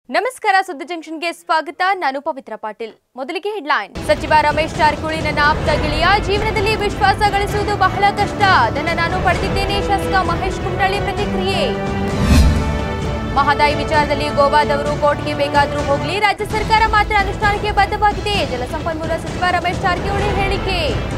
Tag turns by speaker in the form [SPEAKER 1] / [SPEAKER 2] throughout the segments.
[SPEAKER 1] ನಮಸ್ಕಾರ ಸುದ್ದಿ ಜಂಕ್ಷನ್ಗೆ ಸ್ವಾಗತ ನಾನು ಪವಿತ್ರ ಪಾಟೀಲ್ ಮೊದಲಿಗೆ ಹೆಡ್ಲೈನ್ ಸಚಿವ ರಮೇಶ್ ಜಾರಕಿಹೊಳಿ ನನ್ನ ಆಪ್ತ ಗೆಳೆಯ ಜೀವನದಲ್ಲಿ ವಿಶ್ವಾಸ ಗಳಿಸುವುದು ಬಹಳ ಕಷ್ಟ ಅದನ್ನು ನಾನು ಪಡೆದಿದ್ದೇನೆ ಶಾಸಕ ಮಹೇಶ್ ಕುಮಟಳ್ಳಿ ಪ್ರತಿಕ್ರಿಯೆ ಮಹದಾಯಿ ವಿಚಾರದಲ್ಲಿ ಗೋವಾದವರು ಕೋರ್ಟ್ಗೆ ಬೇಕಾದರೂ ಹೋಗಲಿ ರಾಜ್ಯ ಸರ್ಕಾರ ಮಾತ್ರ ಅನುಷ್ಠಾನಕ್ಕೆ ಬದ್ಧವಾಗಿದೆ ಜಲಸಂಪನ್ಮೂಲ ಸಚಿವ ರಮೇಶ್ ಜಾರಕಿಹೊಳಿ ಹೇಳಿಕೆ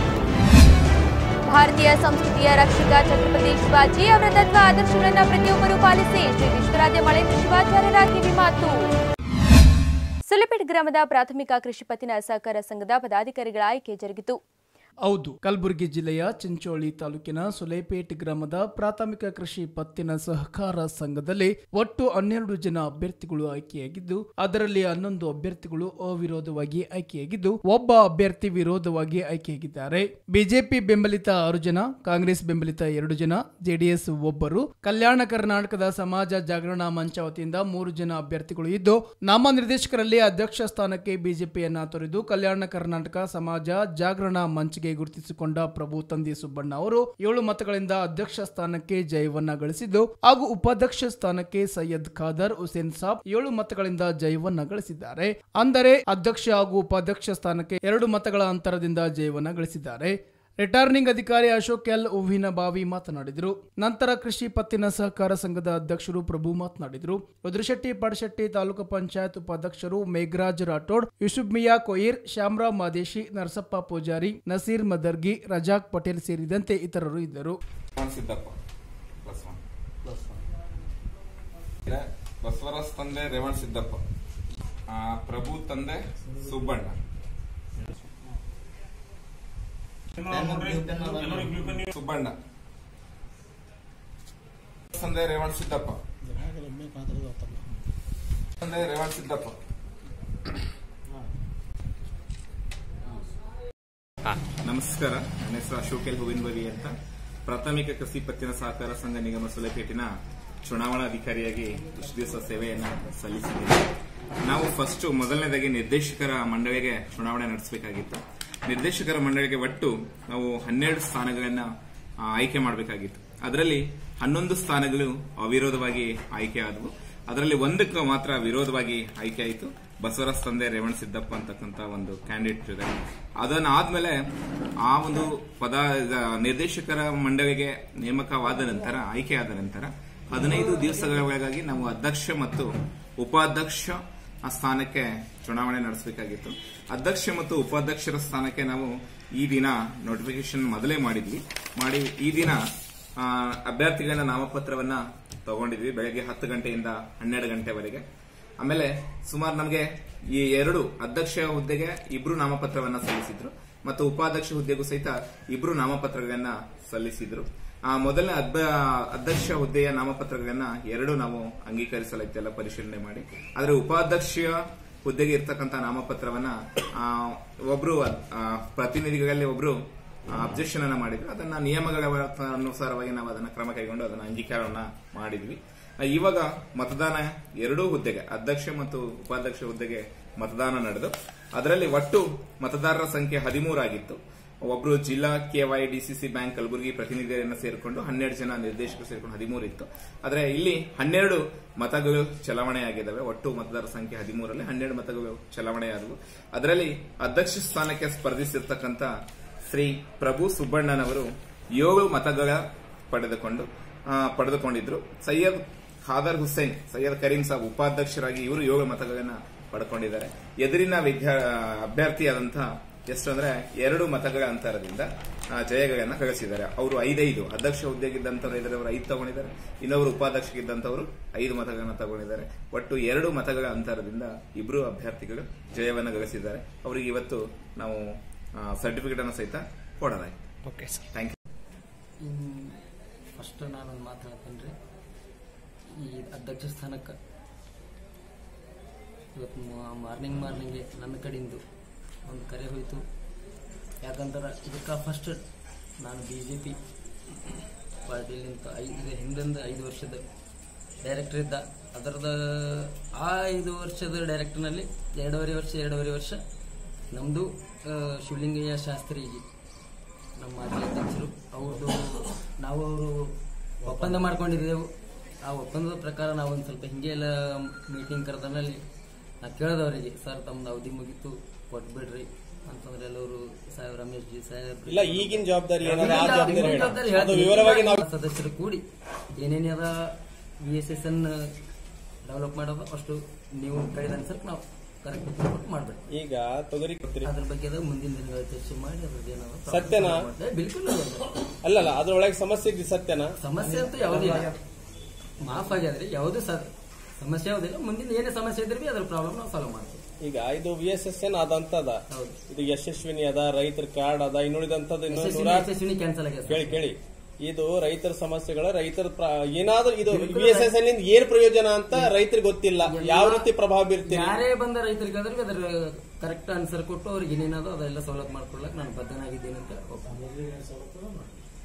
[SPEAKER 1] ಭಾರತೀಯ ಸಂಸ್ಕೃತಿಯ ರಕ್ಷಕ ಛತ್ರಪತಿ ಶಿವಾಜಿ ಅವರ ತತ್ವ ಆದರ್ಶಗಳನ್ನು ಪ್ರತಿಯೊಬ್ಬರೂ ಪಾಲಿಸಿ ಶ್ರೀ ವಿಶ್ವರಾಧ್ಯ ಮಳೇಂದ್ರ ಶಿವಾಚಾರ್ಯರ ಕಿವಿ ಮಾತು ಸುಲಿಪೇಟ್ ಗ್ರಾಮದ ಪ್ರಾಥಮಿಕ ಕೃಷಿ ಪತ್ತಿನ ಸಹಕಾರ ಸಂಘದ ಪದಾಧಿಕಾರಿಗಳ ಆಯ್ಕೆ ಜರುಗಿತು
[SPEAKER 2] ಹೌದು ಕಲಬುರಗಿ ಜಿಲ್ಲೆಯ ಚಿಂಚೋಳಿ ತಾಲೂಕಿನ ಸುಲೇಪೇಟ್ ಗ್ರಾಮದ ಪ್ರಾಥಮಿಕ ಕೃಷಿ ಪತ್ತಿನ ಸಹಕಾರ ಸಂಘದಲ್ಲಿ ಒಟ್ಟು ಹನ್ನೆರಡು ಜನ ಅಭ್ಯರ್ಥಿಗಳು ಆಯ್ಕೆಯಾಗಿದ್ದು ಅದರಲ್ಲಿ ಹನ್ನೊಂದು ಅಭ್ಯರ್ಥಿಗಳು ಅವಿರೋಧವಾಗಿ ಆಯ್ಕೆಯಾಗಿದ್ದು ಒಬ್ಬ ಅಭ್ಯರ್ಥಿ ವಿರೋಧವಾಗಿ ಆಯ್ಕೆಯಾಗಿದ್ದಾರೆ ಬಿಜೆಪಿ ಬೆಂಬಲಿತ ಆರು ಜನ ಕಾಂಗ್ರೆಸ್ ಬೆಂಬಲಿತ ಎರಡು ಜನ ಜೆಡಿಎಸ್ ಒಬ್ಬರು ಕಲ್ಯಾಣ ಕರ್ನಾಟಕದ ಸಮಾಜ ಜಾಗರಣ ಮಂಚ ವತಿಯಿಂದ ಮೂರು ಜನ ಅಭ್ಯರ್ಥಿಗಳು ಇದ್ದು ನಾಮನಿರ್ದೇಶಕರಲ್ಲಿ ಅಧ್ಯಕ್ಷ ಸ್ಥಾನಕ್ಕೆ ಬಿಜೆಪಿಯನ್ನ ತೊರೆದು ಕಲ್ಯಾಣ ಕರ್ನಾಟಕ ಸಮಾಜ ಜಾಗರಣ ಮಂಚ್ಗೆ ಗುರುತಿಸಿಕೊಂಡ ಪ್ರಭು ತಂದೆ ಸುಬ್ಬಣ್ಣ ಅವರು ಏಳು ಮತಗಳಿಂದ ಅಧ್ಯಕ್ಷ ಸ್ಥಾನಕ್ಕೆ ಜಯವನ್ನ ಗಳಿಸಿದ್ದು ಹಾಗೂ ಉಪಾಧ್ಯಕ್ಷ ಸ್ಥಾನಕ್ಕೆ ಸೈಯದ್ ಖಾದರ್ ಹುಸೇನ್ ಸಾಬ್ ಏಳು ಮತಗಳಿಂದ ಜಯವನ್ನ ಗಳಿಸಿದ್ದಾರೆ ಅಂದರೆ ಅಧ್ಯಕ್ಷ ಹಾಗೂ ಉಪಾಧ್ಯಕ್ಷ ಸ್ಥಾನಕ್ಕೆ ಎರಡು ಮತಗಳ ಅಂತರದಿಂದ ಜಯವನ್ನ ಗಳಿಸಿದ್ದಾರೆ ರಿಟರ್ನಿಂಗ್ ಅಧಿಕಾರಿ ಅಶೋಕ್ ಎಲ್ ಬಾವಿ ಮಾತನಾಡಿದರು ನಂತರ ಕೃಷಿ ಪತ್ತಿನ ಸಹಕಾರ ಸಂಘದ ಅಧ್ಯಕ್ಷರು ಪ್ರಭು ಮಾತನಾಡಿದರು ರುದ್ರಶೆಟ್ಟಿ ಪಡಶೆಟ್ಟಿ ತಾಲೂಕು ಪಂಚಾಯತ್ ಉಪಾಧ್ಯಕ್ಷರು ಮೇಘರಾಜ್ ರಾಠೋಡ್ ಯೂಸುಫ್ ಮಿಯಾ ಕೊಯಿರ್ ಶ್ಯಾಮರಾವ್ ಮಾದೇಶಿ ನರಸಪ್ಪ ಪೂಜಾರಿ ನಸೀರ್ ಮದರ್ಗಿ ರಜಾಕ್ ಪಟೇಲ್ ಸೇರಿದಂತೆ ಇತರರು ಇದ್ದರು
[SPEAKER 3] ರೇವಣ್ ಸಿದ್ದಪ್ಪ ಪ್ಲಸ್ ಒನ್ ಇಲ್ಲ, ಬಸವರಾಜ್ ತಂದೆ ರೇವಣ್ ಸಿದ್ದಪ್ಪ ಆ, ಪ್ರಭು ತಂದೆ ಸುಬ್ಬಣ್ಣ ಸುಬ್ಬಣ್ಣ ತಂದೆ ರೇವಣ್ ಸಿದ್ದಪ್ಪ ತಂದೆ ರೇವಣ್ ಸಿದ್ದಪ್ಪ ನಮಸ್ಕಾರ ನನ್ನ ಹೆಸರು ಅಶೋಕ್ ಎಲ್ ಹೂವಿನಬರಿ ಅಂತ ಪ್ರಾಥಮಿಕ ಕೃಷಿ ಪತ್ತಿನ ಸಹಕಾರ ಸಂಘ ನಿಗಮ ಸುಲೇಪೇಟಿನ ಚುನಾವಣಾ ಅಧಿಕಾರಿಯಾಗಿ ಇಷ್ಟು ದಿವಸ ಸೇವೆಯನ್ನು ಸಲ್ಲಿಸಿದ್ದೇವೆ ನಾವು ಫಸ್ಟ್ ಮೊದಲನೇದಾಗಿ ನಿರ್ದೇಶಕರ ಮಂಡಳಿಗೆ ಚುನಾವಣೆ ನಡೆಸಬೇಕಾಗಿತ್ತು ನಿರ್ದೇಶಕರ ಮಂಡಳಿಗೆ ಒಟ್ಟು ನಾವು ಹನ್ನೆರಡು ಸ್ಥಾನಗಳನ್ನ ಆ, ಆಯ್ಕೆ ಮಾಡಬೇಕಾಗಿತ್ತು ಅದರಲ್ಲಿ ಹನ್ನೊಂದು ಸ್ಥಾನಗಳು ಅವಿರೋಧವಾಗಿ ಆಯ್ಕೆ ಆದವು ಅದರಲ್ಲಿ ಒಂದಕ್ಕೆ ಮಾತ್ರ ವಿರೋಧವಾಗಿ ಆಯ್ಕೆ ಆಯಿತು ಬಸವರಾಜ್ ತಂದೆ ರೇವಣ್ ಸಿದ್ದಪ್ಪ ಅಂತಕ್ಕಂಥ ಒಂದು ಕ್ಯಾಂಡಿಡೇಟ್ ಇದೆ ಅದನ್ನ ಆದ್ಮೇಲೆ ಆ ಒಂದು ಪದ ಇದ- ನಿರ್ದೇಶಕರ ಮಂಡಳಿಗೆ ನೇಮಕವಾದ ನಂತರ ಆಯ್ಕೆ ಆದ ನಂತರ ಹದಿನೈದು ದಿವಸಗಳ ಒಳಗಾಗಿ ನಾವು ಅಧ್ಯಕ್ಷ ಮತ್ತು ಉಪಾಧ್ಯಕ್ಷ ಆ ಸ್ಥಾನಕ್ಕೆ ಚುನಾವಣೆ ನಡೆಸಬೇಕಾಗಿತ್ತು ಅಧ್ಯಕ್ಷ ಮತ್ತು ಉಪಾಧ್ಯಕ್ಷರ ಸ್ಥಾನಕ್ಕೆ ನಾವು ಈ ದಿನ ನೋಟಿಫಿಕೇಶನ್ ಮೊದಲೇ ಮಾಡಿದ್ವಿ ಮಾಡಿ ಈ ದಿನ ಆ, ಅಭ್ಯರ್ಥಿಗಳ ನಾಮಪತ್ರವನ್ನ ತಗೊಂಡಿದ್ವಿ ಬೆಳಗ್ಗೆ ಹತ್ತು ಗಂಟೆಯಿಂದ ಹನ್ನೆರಡು ಗಂಟೆವರೆಗೆ ಆಮೇಲೆ ಸುಮಾರು ನಮಗೆ ಈ ಎರಡು ಅಧ್ಯಕ್ಷ ಹುದ್ದೆಗೆ ಇಬ್ರು ನಾಮಪತ್ರವನ್ನ ಸಲ್ಲಿಸಿದ್ರು ಮತ್ತು ಉಪಾಧ್ಯಕ್ಷ ಹುದ್ದೆಗೂ ಸಹಿತ ಇಬ್ರು ನಾಮಪತ್ರಗಳನ್ನ ಸಲ್ಲಿಸಿದ್ರು ಆ ಮೊದಲನೇ ಅಧ್ಯ- ಅಧ್ಯಕ್ಷ ಹುದ್ದೆಯ ನಾಮಪತ್ರಗಳನ್ನ ಎರಡು ನಾವು ಅಂಗೀಕರಿಸಲಾಯ್ತು ಎಲ್ಲ ಪರಿಶೀಲನೆ ಮಾಡಿ ಆದರೆ ಉಪಾಧ್ಯಕ್ಷ ಹುದ್ದೆಗೆ ಇರ್ತಕ್ಕಂಥ ನಾಮಪತ್ರವನ್ನ ಆ, ಒಬ್ರು ಆ, ಪ್ರತಿನಿಧಿಗಳಲ್ಲಿ ಒಬ್ರು ಅಬ್ಜೆಕ್ಷನ್ ಅನ್ನ ಮಾಡಿದ್ರು ಅದನ್ನ ನಿಯಮಗಳ ಅನುಸಾರವಾಗಿ ನಾವು ಅದನ್ನ ಕ್ರಮ ಕೈಗೊಂಡು ಅದನ್ನ ಅಂಗೀಕಾರವನ್ನ ಮಾಡಿದ್ವಿ ಆ, ಇವಾಗ ಮತದಾನ ಎರಡೂ ಹುದ್ದೆಗೆ ಅಧ್ಯಕ್ಷ ಮತ್ತು ಉಪಾಧ್ಯಕ್ಷ ಹುದ್ದೆಗೆ ಮತದಾನ ನಡೆದು ಅದರಲ್ಲಿ ಒಟ್ಟು ಮತದಾರರ ಸಂಖ್ಯೆ ಹದಿಮೂರು ಆಗಿತ್ತು ಒಬ್ರು ಜಿಲ್ಲಾ ಕೆವೈ ಡಿಸಿಸಿ ಬ್ಯಾಂಕ್ ಕಲಬುರಗಿ ಪ್ರತಿನಿಧಿಯರನ್ನ ಸೇರಿಕೊಂಡು ಹನ್ನೆರಡು ಜನ ನಿರ್ದೇಶಕರು ಸೇರಿಕೊಂಡು ಹದಿಮೂರು ಇತ್ತು ಆದ್ರೆ ಇಲ್ಲಿ ಹನ್ನೆರಡು ಮತಗಳು ಚಲಾವಣೆಯಾಗಿದ್ದಾವೆ ಒಟ್ಟು ಮತದಾರರ ಸಂಖ್ಯೆ ಹದಿಮೂರಲ್ಲಿ ಹನ್ನೆರಡು ಮತಗಳು ಚಲಾವಣೆಯಾದವು ಅದರಲ್ಲಿ ಅಧ್ಯಕ್ಷ ಸ್ಥಾನಕ್ಕೆ ಸ್ಪರ್ಧಿಸಿರ್ತಕ್ಕಂಥ ಶ್ರೀ ಪ್ರಭು ಸುಬ್ಬಣ್ಣನವರು ಏಳು ಮತಗಳ ಪಡೆದುಕೊಂಡು ಆ, ಪಡೆದುಕೊಂಡಿದ್ರು ಸೈಯದ್ ಖಾದರ್ ಹುಸೇನ್ ಸೈಯದ್ ಕರೀಂ ಸಾಬ್ ಉಪಾಧ್ಯಕ್ಷರಾಗಿ ಇವರು ಏಳು ಮತಗಳನ್ನ ಪಡ್ಕೊಂಡಿದ್ದಾರೆ ಎದುರಿನ ವಿದ್ಯಾ ಅಭ್ಯರ್ಥಿಯಾದಂತಹ ಎಷ್ಟು ಅಂದ್ರೆ ಎರಡು ಮತಗಳ ಅಂತರದಿಂದ ಆ, ಜಯಗಳನ್ನ ಗಳಿಸಿದ್ದಾರೆ ಅವರು ಐದೈದು ಅಧ್ಯಕ್ಷ ಹುದ್ದೆಗಿದ್ದಂತವ್ರು ಇದರವರು ಐದು ತಗೊಂಡಿದ್ದಾರೆ ಇನ್ನೊಬ್ರು ಉಪಾಧ್ಯಕ್ಷಗಿದ್ದಂತವರು ಐದು ಮತಗಳನ್ನ ತಗೊಂಡಿದ್ದಾರೆ ಒಟ್ಟು ಎರಡು ಮತಗಳ ಅಂತರದಿಂದ ಇಬ್ರು ಅಭ್ಯರ್ಥಿಗಳು ಜಯವನ್ನ ಗಳಿಸಿದ್ದಾರೆ ಅವರಿಗೆ ಇವತ್ತು ನಾವು ಸರ್ಟಿಫಿಕೇಟ್ ಅನ್ನು ಸಹಿತ ಕೊಡಲಾಗಿದೆ
[SPEAKER 2] okay sir
[SPEAKER 3] thank you
[SPEAKER 4] first ನಾನೊಂದು ಮಾತಾಡ್ತೇನೆ ಈ ಅಧ್ಯಕ್ಷ ಸ್ಥಾನಕ್ಕೆ ಇವತ್ತು ಮಾರ್ನಿಂಗ್ ಮಾರ್ನಿಂಗ್ಗೆ ನನ್ನ ಕಡೆಯಿಂದ ಒಂದು ಕರೆ ಹೋಯಿತು ಯಾಕಂದ್ರೆ ಇದಕ್ಕೆ ಫಸ್ಟ್ ನಾನು ಬಿ ಜೆ ಪಿ ಪಾರ್ಟಿಲಿಂತ ಐದು ಹಿಂದಿಂದ ಐದು ವರ್ಷದ ಡೈರೆಕ್ಟರ್ ಇದ್ದ ಅದರದ ಆ ಐದು ವರ್ಷದ ಡೈರೆಕ್ಟರ್ನಲ್ಲಿ ಎರಡೂವರೆ ವರ್ಷ ಎರಡೂವರೆ ವರ್ಷ ನಮ್ಮದು ಶಿವಲಿಂಗಯ್ಯ ಶಾಸ್ತ್ರಿಜಿ ನಮ್ಮ ಮಾಜಿ ಅಧ್ಯಕ್ಷರು ಅವ್ರದ್ದು ನಾವು ಅವರು ಒಪ್ಪಂದ ಮಾಡ್ಕೊಂಡಿದ್ದೆವು ಆ ಒಪ್ಪಂದದ ಪ್ರಕಾರ ನಾವು ಒಂದು ಸ್ವಲ್ಪ ಹಿಂಗೆ ಎಲ್ಲ ಮೀಟಿಂಗ್ ಕರೆದ ಮೇಲೆ ನಾ ಕೇಳಿದವರಿಗೆ ಸರ್ ತಮ್ಮದು ಅವಧಿ ಮುಗೀತು ಕೊಟ್ಬಿಡ್ರಿ ಅಂತಂದ್ರೆ ಎಲ್ಲರೂ ಸಾಹೇಬ್ ರಮೇಶ್ ಜಿ ಸಾಹೇಬ್
[SPEAKER 5] ಇಲ್ಲ ಈಗಿನ ಜವಾಬ್ದಾರಿ ಏನದ ಆ
[SPEAKER 4] ಇಲ್ಲ,
[SPEAKER 5] ಜವಾಬ್ದಾರಿ
[SPEAKER 4] ಈಗಿನ
[SPEAKER 5] ಹೇಳಿ.
[SPEAKER 4] ಜವಾಬ್ದಾರಿ
[SPEAKER 5] ಅದು
[SPEAKER 4] ಹೇಳ್ತೀನಿ.
[SPEAKER 5] ವಿವರವಾಗಿ ನಾವು
[SPEAKER 4] ಸದಸ್ಯರು ಕೂಡಿ ಏನೇನದ V S S N develop ಮಾಡೋದು ಅಷ್ಟು ನೀವು ಕಳೆದ ಅನ್ಸಕ್ ನಾವು ಕರೆಕ್ಟ್ ಮಾಡ್ಬೇಕು
[SPEAKER 5] ಈಗ ತೊಗರಿ ಕೊಡ್ತೀರಿ
[SPEAKER 4] ಅದ್ರ ಬಗ್ಗೆ ಅದು ಮುಂದಿನ ದಿನಗಳಲ್ಲಿ ಚರ್ಚೆ ಮಾಡಿ ಅದ್ರದ್ದು ಏನಾದ್ರು
[SPEAKER 5] ಸತ್ಯನಾ?
[SPEAKER 4] ಬಿಲ್ಕುಲ್
[SPEAKER 5] ಅಲ್ಲಲ್ಲ ಅದ್ರೊಳಗೆ ಸಮಸ್ಯೆ ಇದ್ದು ಸತ್ಯನಾ
[SPEAKER 4] ಸಮಸ್ಯೆ ಅಂತೂ ಯಾವುದಿಲ್ಲ ಮಾಫ್ ಆಗ್ಯಾದ್ರಿ ಯಾವುದೇ ಸ ಸಮಸ್ಯೆ ಯಾವುದಿಲ್ಲ ಮುಂದಿನ ಏನೇ ಸಮಸ್ಯೆ ಇದ್ರೆ ಬಿ ಅದ್ರ ಪ್ರಾಬ್ಲಮ್ ನಾವು ಸಾಲ್ವ್ ಮಾಡ್ತೀವಿ
[SPEAKER 5] ಈಗ ಇದು ವಿ ಎಸ್ ಎಸ್ ಎನ್ ಅದಂತದ
[SPEAKER 4] ಹೌದು
[SPEAKER 5] ಇದು ಯಶಸ್ವಿನಿ ಅದ ರೈತರ ಕಾರ್ಡ್ ಅದ ಇನ್ನುಳಿದಂತದ್ದು ಇನ್ನೂ
[SPEAKER 4] ಯಶಸ್ವಿನಿ
[SPEAKER 5] ನೂರಾರು
[SPEAKER 4] ಯಶಸ್ವಿನಿ ಕ್ಯಾನ್ಸಲ್ ಆಗ್ಯದ
[SPEAKER 5] ಕೇಳಿ ಕೇಳಿ ಇದು ರೈತರ ಸಮಸ್ಯೆಗಳ ರೈತರ ಪ್ರ- ಏನಾದ್ರೂ ಇದು ವಿ ಎಸ್ ಎಸ್ ಎನ್ ಏನ್ ಪ್ರಯೋಜನ ಅಂತ ರೈತರಿಗೆ ಗೊತ್ತಿಲ್ಲ ಯಾವ ರೀತಿ ಪ್ರಭಾವ ಬೀರ್ತೀರಿ
[SPEAKER 4] ಯಾರೇ ಬಂದ ರೈತರಿಗೆ ಅಂದ್ರೆ ಅದ್ರ ಕರೆಕ್ಟ್ ಆನ್ಸರ್ ಕೊಟ್ಟು ಅವ್ರಿಗೆ ಏನೇನದೋ ಅದೆಲ್ಲ ಸವಲತ್ತು ಮಾಡ್ಕೊಳಕ್ ನಾನು ಬದ್ಧನಾಗಿದ್ದೀನಿ ಅಂತ ಒಪ್ಪಿದ್ದೀನಿ.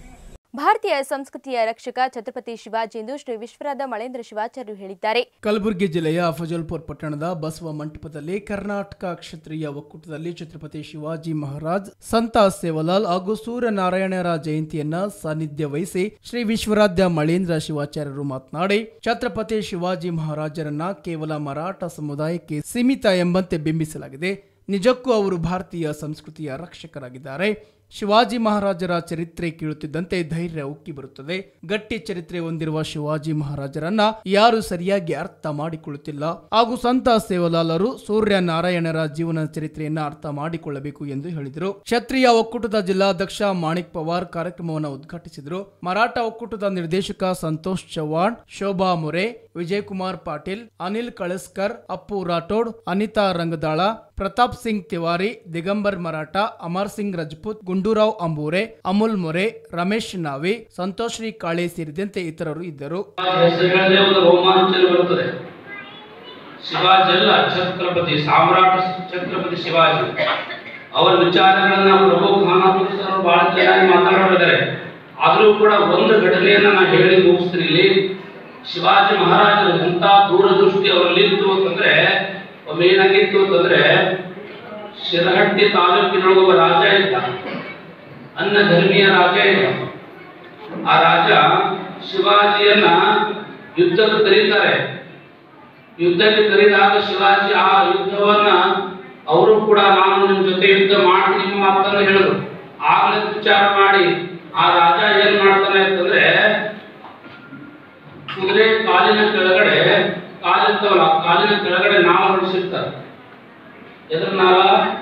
[SPEAKER 1] ಭಾರತೀಯ ಸಂಸ್ಕೃತಿಯ ರಕ್ಷಕ ಛತ್ರಪತಿ ಶಿವಾಜಿ ಎಂದು ಶ್ರೀ ವಿಶ್ವರಾಧ ಮಳೇಂದ್ರ ಶಿವಾಚಾರ್ಯರು ಹೇಳಿದ್ದಾರೆ
[SPEAKER 2] ಕಲಬುರಗಿ ಜಿಲ್ಲೆಯ ಅಫಜಲ್ಪುರ್ ಪಟ್ಟಣದ ಬಸವ ಮಂಟಪದಲ್ಲಿ ಕರ್ನಾಟಕ ಕ್ಷತ್ರಿಯ ಒಕ್ಕೂಟದಲ್ಲಿ ಛತ್ರಪತಿ ಶಿವಾಜಿ ಮಹಾರಾಜ್ ಸಂತ ಸೇವಲಾಲ್ ಹಾಗೂ ಸೂರ್ಯನಾರಾಯಣರ ಜಯಂತಿಯನ್ನ ಸಾನ್ನಿಧ್ಯ ವಹಿಸಿ ಶ್ರೀ ವಿಶ್ವರಾಧ್ಯ ಮಳೇಂದ್ರ ಶಿವಾಚಾರ್ಯರು ಮಾತನಾಡಿ ಛತ್ರಪತಿ ಶಿವಾಜಿ ಮಹಾರಾಜರನ್ನ ಕೇವಲ ಮರಾಠ ಸಮುದಾಯಕ್ಕೆ ಸೀಮಿತ ಎಂಬಂತೆ ಬಿಂಬಿಸಲಾಗಿದೆ ನಿಜಕ್ಕೂ ಅವರು ಭಾರತೀಯ ಸಂಸ್ಕೃತಿಯ ರಕ್ಷಕರಾಗಿದ್ದಾರೆ ಶಿವಾಜಿ ಮಹಾರಾಜರ ಚರಿತ್ರೆ ಕೇಳುತ್ತಿದ್ದಂತೆ ಧೈರ್ಯ ಉಕ್ಕಿ ಬರುತ್ತದೆ ಗಟ್ಟಿ ಚರಿತ್ರೆ ಹೊಂದಿರುವ ಶಿವಾಜಿ ಮಹಾರಾಜರನ್ನ ಯಾರು ಸರಿಯಾಗಿ ಅರ್ಥ ಮಾಡಿಕೊಳ್ಳುತ್ತಿಲ್ಲ ಹಾಗೂ ಸಂತ ಸೇವಲಾಲರು ಸೂರ್ಯ ನಾರಾಯಣರ ಜೀವನ ಚರಿತ್ರೆಯನ್ನ ಅರ್ಥ ಮಾಡಿಕೊಳ್ಳಬೇಕು ಎಂದು ಹೇಳಿದರು ಕ್ಷತ್ರಿಯ ಒಕ್ಕೂಟದ ಜಿಲ್ಲಾಧ್ಯಕ್ಷ ಮಾಣಿಕ್ ಪವಾರ್ ಕಾರ್ಯಕ್ರಮವನ್ನು ಉದ್ಘಾಟಿಸಿದರು ಮರಾಠ ಒಕ್ಕೂಟದ ನಿರ್ದೇಶಕ ಸಂತೋಷ್ ಚವ್ಹಾಣ್ ಶೋಭಾ ಮೊರೆ ವಿಜಯಕುಮಾರ್ ಪಾಟೀಲ್ ಅನಿಲ್ ಕಳಸ್ಕರ್ ಅಪ್ಪು ರಾಠೋಡ್ ಅನಿತಾ ರಂಗದಾಳ ಪ್ರತಾಪ್ ಸಿಂಗ್ ತಿವಾರಿ ದಿಗಂಬರ್ ಮರಾಠ ಅಮರ್ ಸಿಂಗ್ ರಜಪೂತ್ ಗುಂಡೂರಾವ್ ಅಂಬೂರೆ ಅಮುಲ್ ಮೊರೆ ರಮೇಶ್ ನಾವಿ ಸಂತೋಷ್ ಶ್ರೀ ಕಾಳೆ ಸೇರಿದಂತೆ ಇತರರು ಇದ್ದರು
[SPEAKER 6] ಹೆಸರುಗಳಲ್ಲೇ ಒಂದು ರೋಮಾಂಚನ ಬರುತ್ತದೆ ಶಿವಾಜಿ ಅಲ್ಲ ಛತ್ರಪತಿ ಸಾಮ್ರಾಟ ಛತ್ರಪತಿ ಶಿವಾಜಿ ಅವರ ವಿಚಾರಗಳನ್ನ ಪ್ರಭು ಖಾನಾಪುರ ಸರ್ ಅವರು ಬಹಳ ಚೆನ್ನಾಗಿ ಮಾತಾಡೋರಿದ್ದಾರೆ ಆದರೂ ಕೂಡ ಒಂದು ಘಟನೆಯನ್ನ ನಾನು ಹೇಳಿ ಮುಗಿಸ್ತೀನಿ ಇಲ್ಲಿ ಶಿವಾಜಿ ಮಹಾರಾಜರು ಎಂತ ದೂರದೃಷ್ಟಿ ಅವರಲ್ಲಿತ್ತು ಅಂತಂದ್ರೆ ಒಮ್ಮೆ ಏನಾಗಿತ್ತು ಅಂತಂದ್ರೆ ಶಿರಹಟ್ಟಿ ತಾಲೂಕಿನೊಳಗೆ ಒಬ್ಬ ರಾಜ ಇದ್ದ ಅನ್ನ ಧರ್ಮೀಯ ರಾಜ ಇದ್ದ ಆ ರಾಜ ಶಿವಾಜಿಯನ್ನ ಯುದ್ಧಕ್ಕೆ ಕರೀತಾರೆ ಯುದ್ಧಕ್ಕೆ ಕರೆದಾಗ ಶಿವಾಜಿ ಆ ಯುದ್ಧವನ್ನ ಅವರು ಕೂಡ ನಾನು ನಿಮ್ ಜೊತೆ ಯುದ್ಧ ಮಾಡ್ತೀನಿ ನಿಮ್ಮ ಮಾತನ್ನ ಹೇಳಿದ್ರು ಆಗ್ಲೇ ವಿಚಾರ ಮಾಡಿ ಆ ರಾಜ ಏನ್ ಮಾಡ್ತಾನೆ ಅಂತಂದ್ರೆ ಕುದುರೆ ಕಾಲಿನ ಕೆಳಗಡೆ ಕಾಲಿರ್ತವಲ್ಲ ಆ ಕಾಲಿನ ಕೆಳಗಡೆ ನಾವ ಹೊಡಿಸಿರ್ತಾರೆ ಎದ್ರ ನಾವ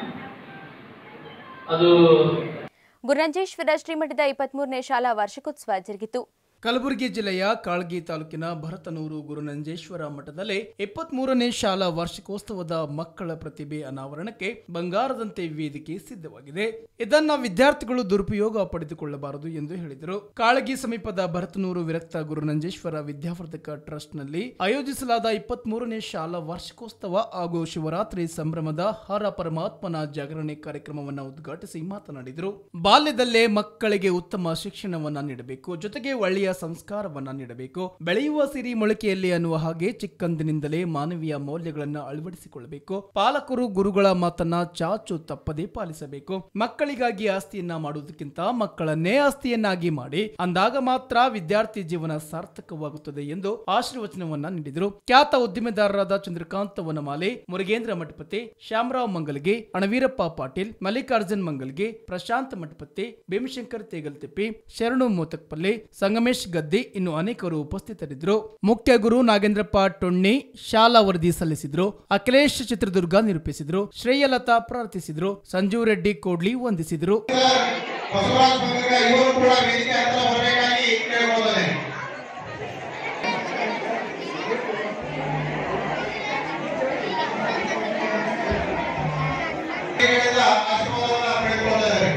[SPEAKER 6] ಅದು
[SPEAKER 1] ಗುರುರಂಜೇಶ್ವರ ಶ್ರೀಮಠದ ಇಪ್ಪತ್ಮೂರನೇ ಶಾಲಾ ವಾರ್ಷಿಕೋತ್ಸವ ಜರುಗಿತು
[SPEAKER 2] ಕಲಬುರಗಿ ಜಿಲ್ಲೆಯ ಕಾಳ್ಗಿ ತಾಲೂಕಿನ ಭರತನೂರು ಗುರುನಂಜೇಶ್ವರ ಮಠದಲ್ಲಿ ಇಪ್ಪತ್ಮೂರನೇ ಶಾಲಾ ವಾರ್ಷಿಕೋತ್ಸವದ ಮಕ್ಕಳ ಪ್ರತಿಭೆ ಅನಾವರಣಕ್ಕೆ ಬಂಗಾರದಂತೆ ವೇದಿಕೆ ಸಿದ್ಧವಾಗಿದೆ ಇದನ್ನ ವಿದ್ಯಾರ್ಥಿಗಳು ದುರುಪಯೋಗ ಪಡೆದುಕೊಳ್ಳಬಾರದು ಎಂದು ಹೇಳಿದರು ಕಾಳಗಿ ಸಮೀಪದ ಭರತನೂರು ವಿರಕ್ತ ಗುರುನಂಜೇಶ್ವರ ವಿದ್ಯಾವರ್ಧಕ ಟ್ರಸ್ಟ್ನಲ್ಲಿ ಆಯೋಜಿಸಲಾದ ಇಪ್ಪತ್ಮೂರನೇ ಶಾಲಾ ವಾರ್ಷಿಕೋತ್ಸವ ಹಾಗೂ ಶಿವರಾತ್ರಿ ಸಂಭ್ರಮದ ಹರ ಪರಮಾತ್ಮನ ಜಾಗರಣೆ ಕಾರ್ಯಕ್ರಮವನ್ನು ಉದ್ಘಾಟಿಸಿ ಮಾತನಾಡಿದರು ಬಾಲ್ಯದಲ್ಲೇ ಮಕ್ಕಳಿಗೆ ಉತ್ತಮ ಶಿಕ್ಷಣವನ್ನ ನೀಡಬೇಕು ಜೊತೆಗೆ ಒಳ್ಳೆಯ ಸಂಸ್ಕಾರವನ್ನ ನೀಡಬೇಕು ಬೆಳೆಯುವ ಸಿರಿ ಮೊಳಕೆಯಲ್ಲಿ ಅನ್ನುವ ಹಾಗೆ ಚಿಕ್ಕಂದಿನಿಂದಲೇ ಮಾನವೀಯ ಮೌಲ್ಯಗಳನ್ನ ಅಳವಡಿಸಿಕೊಳ್ಳಬೇಕು ಪಾಲಕರು ಗುರುಗಳ ಮಾತನ್ನ ಚಾಚು ತಪ್ಪದೇ ಪಾಲಿಸಬೇಕು ಮಕ್ಕಳಿಗಾಗಿ ಆಸ್ತಿಯನ್ನ ಮಾಡುವುದಕ್ಕಿಂತ ಮಕ್ಕಳನ್ನೇ ಆಸ್ತಿಯನ್ನಾಗಿ ಮಾಡಿ ಅಂದಾಗ ಮಾತ್ರ ವಿದ್ಯಾರ್ಥಿ ಜೀವನ ಸಾರ್ಥಕವಾಗುತ್ತದೆ ಎಂದು ಆಶೀರ್ವಚನವನ್ನ ನೀಡಿದರು ಖ್ಯಾತ ಉದ್ದಿಮೆದಾರರಾದ ಚಂದ್ರಕಾಂತ್ ವನಮಾಲೆ ಮುರುಗೇಂದ್ರ ಮಠಪತಿ ಶ್ಯಾಮರಾವ್ ಮಂಗಲ್ಗೆ ಅಣವೀರಪ್ಪ ಪಾಟೀಲ್ ಮಲ್ಲಿಕಾರ್ಜುನ್ ಮಂಗಲ್ಗೆ ಪ್ರಶಾಂತ್ ಮಠಪತಿ ಭೀಮಶಂಕರ್ ತೇಗಲ್ತಿಪ್ಪಿ ಶರಣು ಮೋತಕ್ಪಲ್ಲಿ ಸಂಗಮೇಶ್ ಗದ್ದಿ ಇನ್ನು ಅನೇಕರು ಉಪಸ್ಥಿತರಿದ್ದರು ಮುಖ್ಯ ಗುರು ನಾಗೇಂದ್ರಪ್ಪ ಟೊಣ್ಣಿ ಶಾಲಾ ವರದಿ ಸಲ್ಲಿಸಿದ್ರು ಅಖಿಲೇಶ್ ಚಿತ್ರದುರ್ಗ ನಿರೂಪಿಸಿದ್ರು ಶ್ರೇಯಲತಾ ಪ್ರಾರ್ಥಿಸಿದ್ರು ಸಂಜೀವ್ ರೆಡ್ಡಿ ಕೋಡ್ಲಿ ವಂದಿಸಿದ್ರು
[SPEAKER 7] ಬಸವರಾಜ್ ಬಂದಾಗ ಇವರು ಕೂಡ ವೇದಿಕೆ ಹತ್ರ ಬರಬೇಕಾಗಿ ಕೇಳಿಕೊಳ್ಳುತ್ತದೆ ಹೇಳಿದ ಆಶೀರ್ವಾದವನ್ನು ಪಡೆದುಕೊಳ್ಳುತ್ತಾರೆ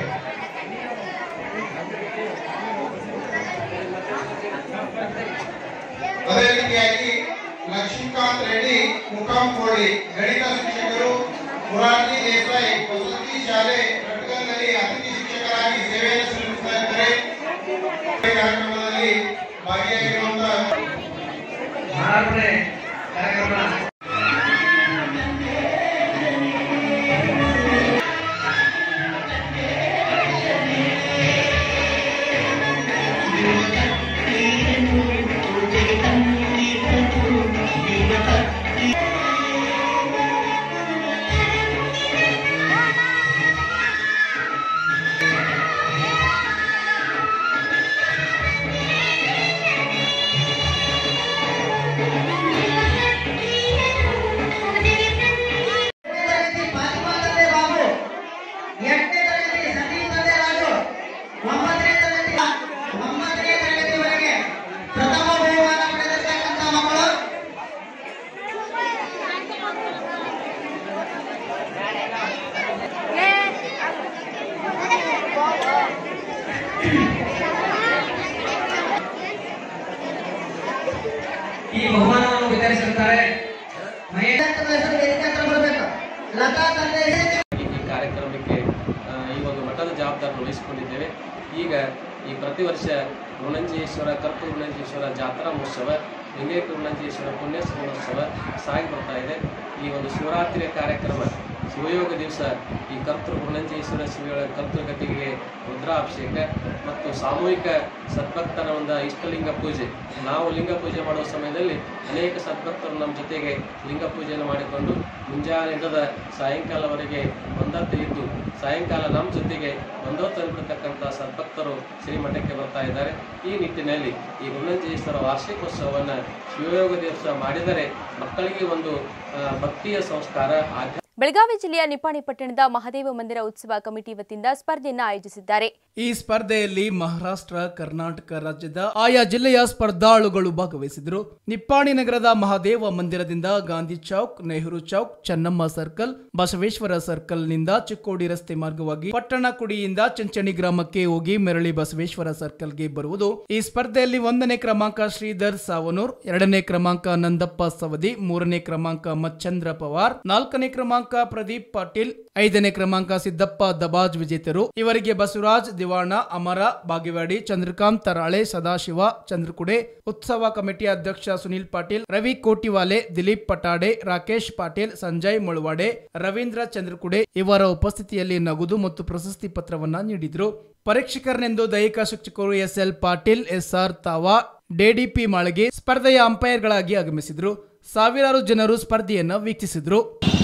[SPEAKER 7] ಅದೇ ರೀತಿಯಾಗಿ ಲಕ್ಷ್ಮೀಕಾಂತ್ ರೆಡ್ಡಿ ಮುಖಾಂಕೋಳಿ ಗಣಿತ ಶಿಕ್ಷಕರು ಮುರಾರ್ಜಿ ದೇಸಾಯಿ ವಸತಿ ಶಾಲೆ ರಟ್ಗಲ್ನಲ್ಲಿ ಅತಿಥಿ ಶಿಕ್ಷಕರಾಗಿ ಸೇವೆಯನ್ನು ಸಲ್ಲಿಸ್ತಾ ಇದ್ದಾರೆ ಈ ಕಾರ್ಯಕ್ರಮದಲ್ಲಿ ಭಾಗಿಯಾಗಿರುವಂತಹ ಮಾರ್ಪಡೆ ಕಾರ್ಯಕ್ರಮ
[SPEAKER 8] Thank you. ಹೆಸರು ವೇದಿಕೆ ಹತ್ರ ಬರಬೇಕು ಲತಾ ತಂದೆ
[SPEAKER 9] ಈ ಈ ಕಾರ್ಯಕ್ರಮಕ್ಕೆ ಆ, ಈ ಒಂದು ಮಠದ ಜವಾಬ್ದಾರಿ ವಹಿಸಿಕೊಂಡಿದ್ದೇವೆ ಈಗ ಈ ಪ್ರತಿ ವರ್ಷ ಗುಣಂಜೇಶ್ವರ ಕರ್ಪೂರ ಗುಣಂಜೇಶ್ವರ ಜಾತ್ರಾ ಮಹೋತ್ಸವ ಲಿಂಗೈಕ ಗುಣಂಜೇಶ್ವರ ಪುಣ್ಯ ಮಹೋತ್ಸವ ಸಾಗಿ ಬರ್ತಾ ಇದೆ ಈ ಒಂದು ಶಿವರಾತ್ರಿಯ ಕಾರ್ಯಕ್ರಮ ಶಿವಯೋಗ ದಿವಸ ಈ ಕರ್ತೃ ಗುಣಂಜೇಶ್ವರ ಶಿವ ಕರ್ತೃಗತಿಗೆ ರುದ್ರಾಭಿಷೇಕ ಮತ್ತು ಸಾಮೂಹಿಕ ಸದ್ಭಕ್ತರ ಒಂದು ಇಷ್ಟಲಿಂಗ ಪೂಜೆ ನಾವು ಲಿಂಗ ಪೂಜೆ ಮಾಡುವ ಸಮಯದಲ್ಲಿ ಅನೇಕ ಸದ್ಭಕ್ತರು ನಮ್ಮ ಜೊತೆಗೆ ಲಿಂಗ ಪೂಜೆಯನ್ನು ಮಾಡಿಕೊಂಡು ಮುಂಜಾನೆಯಿಂದ ಸಾಯಂಕಾಲವರೆಗೆ ಒಂದತ್ತು ಇದ್ದು ಸಾಯಂಕಾಲ ನಮ್ಮ ಜೊತೆಗೆ ಒಂದೊತ್ತು ತಂದ್ಬಿಡ್ತಕ್ಕಂಥ ಸದ್ಭಕ್ತರು ಶ್ರೀಮಠಕ್ಕೆ ಬರ್ತಾ ಇದ್ದಾರೆ ಈ ನಿಟ್ಟಿನಲ್ಲಿ ಈ ಗುಣಂಜೇಶ್ವರ ವಾರ್ಷಿಕೋತ್ಸವವನ್ನು ಶಿವಯೋಗ ದಿವಸ ಮಾಡಿದರೆ ಮಕ್ಕಳಿಗೆ ಒಂದು ಆ, ಭಕ್ತಿಯ ಸಂಸ್ಕಾರ ಆಧ್ಯಾತ್ಮ
[SPEAKER 1] ಬೆಳಗಾವಿ ಜಿಲ್ಲೆಯ ನಿಪ್ಪಾಣಿ ಪಟ್ಟಣದ ಮಹಾದೇವ ಮಂದಿರ ಉತ್ಸವ ಕಮಿಟಿ ವತಿಯಿಂದ ಸ್ಪರ್ಧೆಯನ್ನು ಆಯೋಜಿಸಿದ್ದಾರೆ
[SPEAKER 2] ಈ ಸ್ಪರ್ಧೆಯಲ್ಲಿ ಮಹಾರಾಷ್ಟ್ರ ಕರ್ನಾಟಕ ರಾಜ್ಯದ ಆಯಾ ಜಿಲ್ಲೆಯ ಸ್ಪರ್ಧಾಳುಗಳು ಭಾಗವಹಿಸಿದರು ನಿಪ್ಪಾಣಿ ನಗರದ ಮಹಾದೇವ ಮಂದಿರದಿಂದ ಗಾಂಧಿ ಚೌಕ್ ನೆಹರು ಚೌಕ್ ಚೆನ್ನಮ್ಮ ಸರ್ಕಲ್ ಬಸವೇಶ್ವರ ಸರ್ಕಲ್ ನಿಂದ ಚಿಕ್ಕೋಡಿ ರಸ್ತೆ ಮಾರ್ಗವಾಗಿ ಪಟ್ಟಣ ಕುಡಿಯಿಂದ ಚೆಂಚಣಿ ಗ್ರಾಮಕ್ಕೆ ಹೋಗಿ ಮೆರಳಿ ಬಸವೇಶ್ವರ ಸರ್ಕಲ್ಗೆ ಬರುವುದು ಈ ಸ್ಪರ್ಧೆಯಲ್ಲಿ ಒಂದನೇ ಕ್ರಮಾಂಕ ಶ್ರೀಧರ್ ಸಾವನೂರ್ ಎರಡನೇ ಕ್ರಮಾಂಕ ನಂದಪ್ಪ ಸವದಿ ಮೂರನೇ ಕ್ರಮಾಂಕ ಮಚ್ಚಂದ್ರ ಪವಾರ್ ನಾಲ್ಕನೇ ಕ್ರಮಾಂಕ ಪ್ರದೀಪ್ ಪಾಟೀಲ್ ಐದನೇ ಕ್ರಮಾಂಕ ಸಿದ್ದಪ್ಪ ದಬಾಜ್ ವಿಜೇತರು ಇವರಿಗೆ ಬಸವರಾಜ್ ದಿವಾಣ ಅಮರ ಬಾಗೇವಾಡಿ ಚಂದ್ರಕಾಂತ್ ತರಾಳೆ ಸದಾಶಿವ ಚಂದ್ರಕುಡೆ ಉತ್ಸವ ಕಮಿಟಿ ಅಧ್ಯಕ್ಷ ಸುನಿಲ್ ಪಾಟೀಲ್ ರವಿ ಕೋಟಿವಾಲೆ ದಿಲೀಪ್ ಪಟಾಡೆ ರಾಕೇಶ್ ಪಾಟೀಲ್ ಸಂಜಯ್ ಮುಳವಾಡೆ ರವೀಂದ್ರ ಚಂದ್ರಕುಡೆ ಇವರ ಉಪಸ್ಥಿತಿಯಲ್ಲಿ ನಗದು ಮತ್ತು ಪ್ರಶಸ್ತಿ ಪತ್ರವನ್ನ ನೀಡಿದ್ರು ಪರೀಕ್ಷಕರನೆಂದು ದೈಹಿಕ ಶಿಕ್ಷಕರು S L Patil S R ತಾವಾ ಡಿಡಿಪಿ ಮಾಳಿಗೆ ಸ್ಪರ್ಧೆಯ ಅಂಪೈರ್ಗಳಾಗಿ ಆಗಮಿಸಿದ್ರು ಸಾವಿರಾರು ಜನರು ಸ್ಪರ್ಧೆಯನ್ನ ವೀಕ್ಷಿಸಿದ್ರು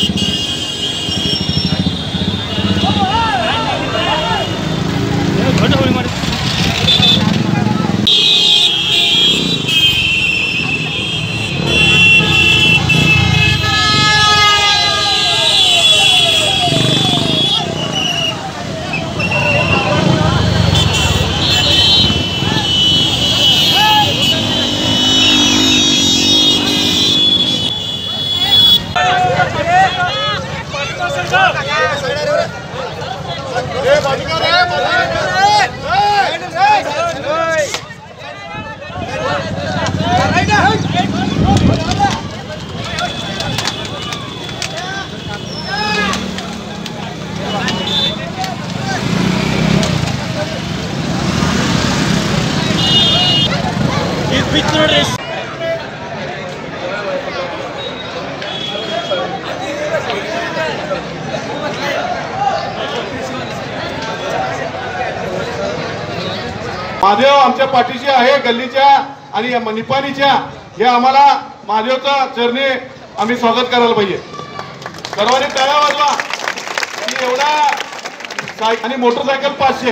[SPEAKER 7] महादेव आमच्या पाठीशी आहे गल्लीच्या आणि या निपाणीच्या हे आम्हाला महादेवचा चरणी आम्ही स्वागत करायला पाहिजे सर्वांनी टाळ्या वाजवा की एवढा साय- आणि मोटरसायकल पाचशे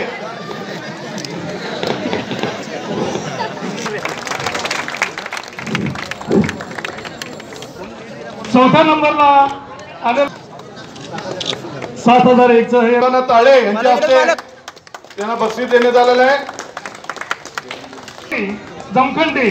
[SPEAKER 10] चौथ्या नंबरला आले सात हजार एकचं हे
[SPEAKER 7] मुलांना ताळे यांच्या हस्ते त्यांना बक्षीस देण्यात आलेलं आहे
[SPEAKER 10] जमखंडी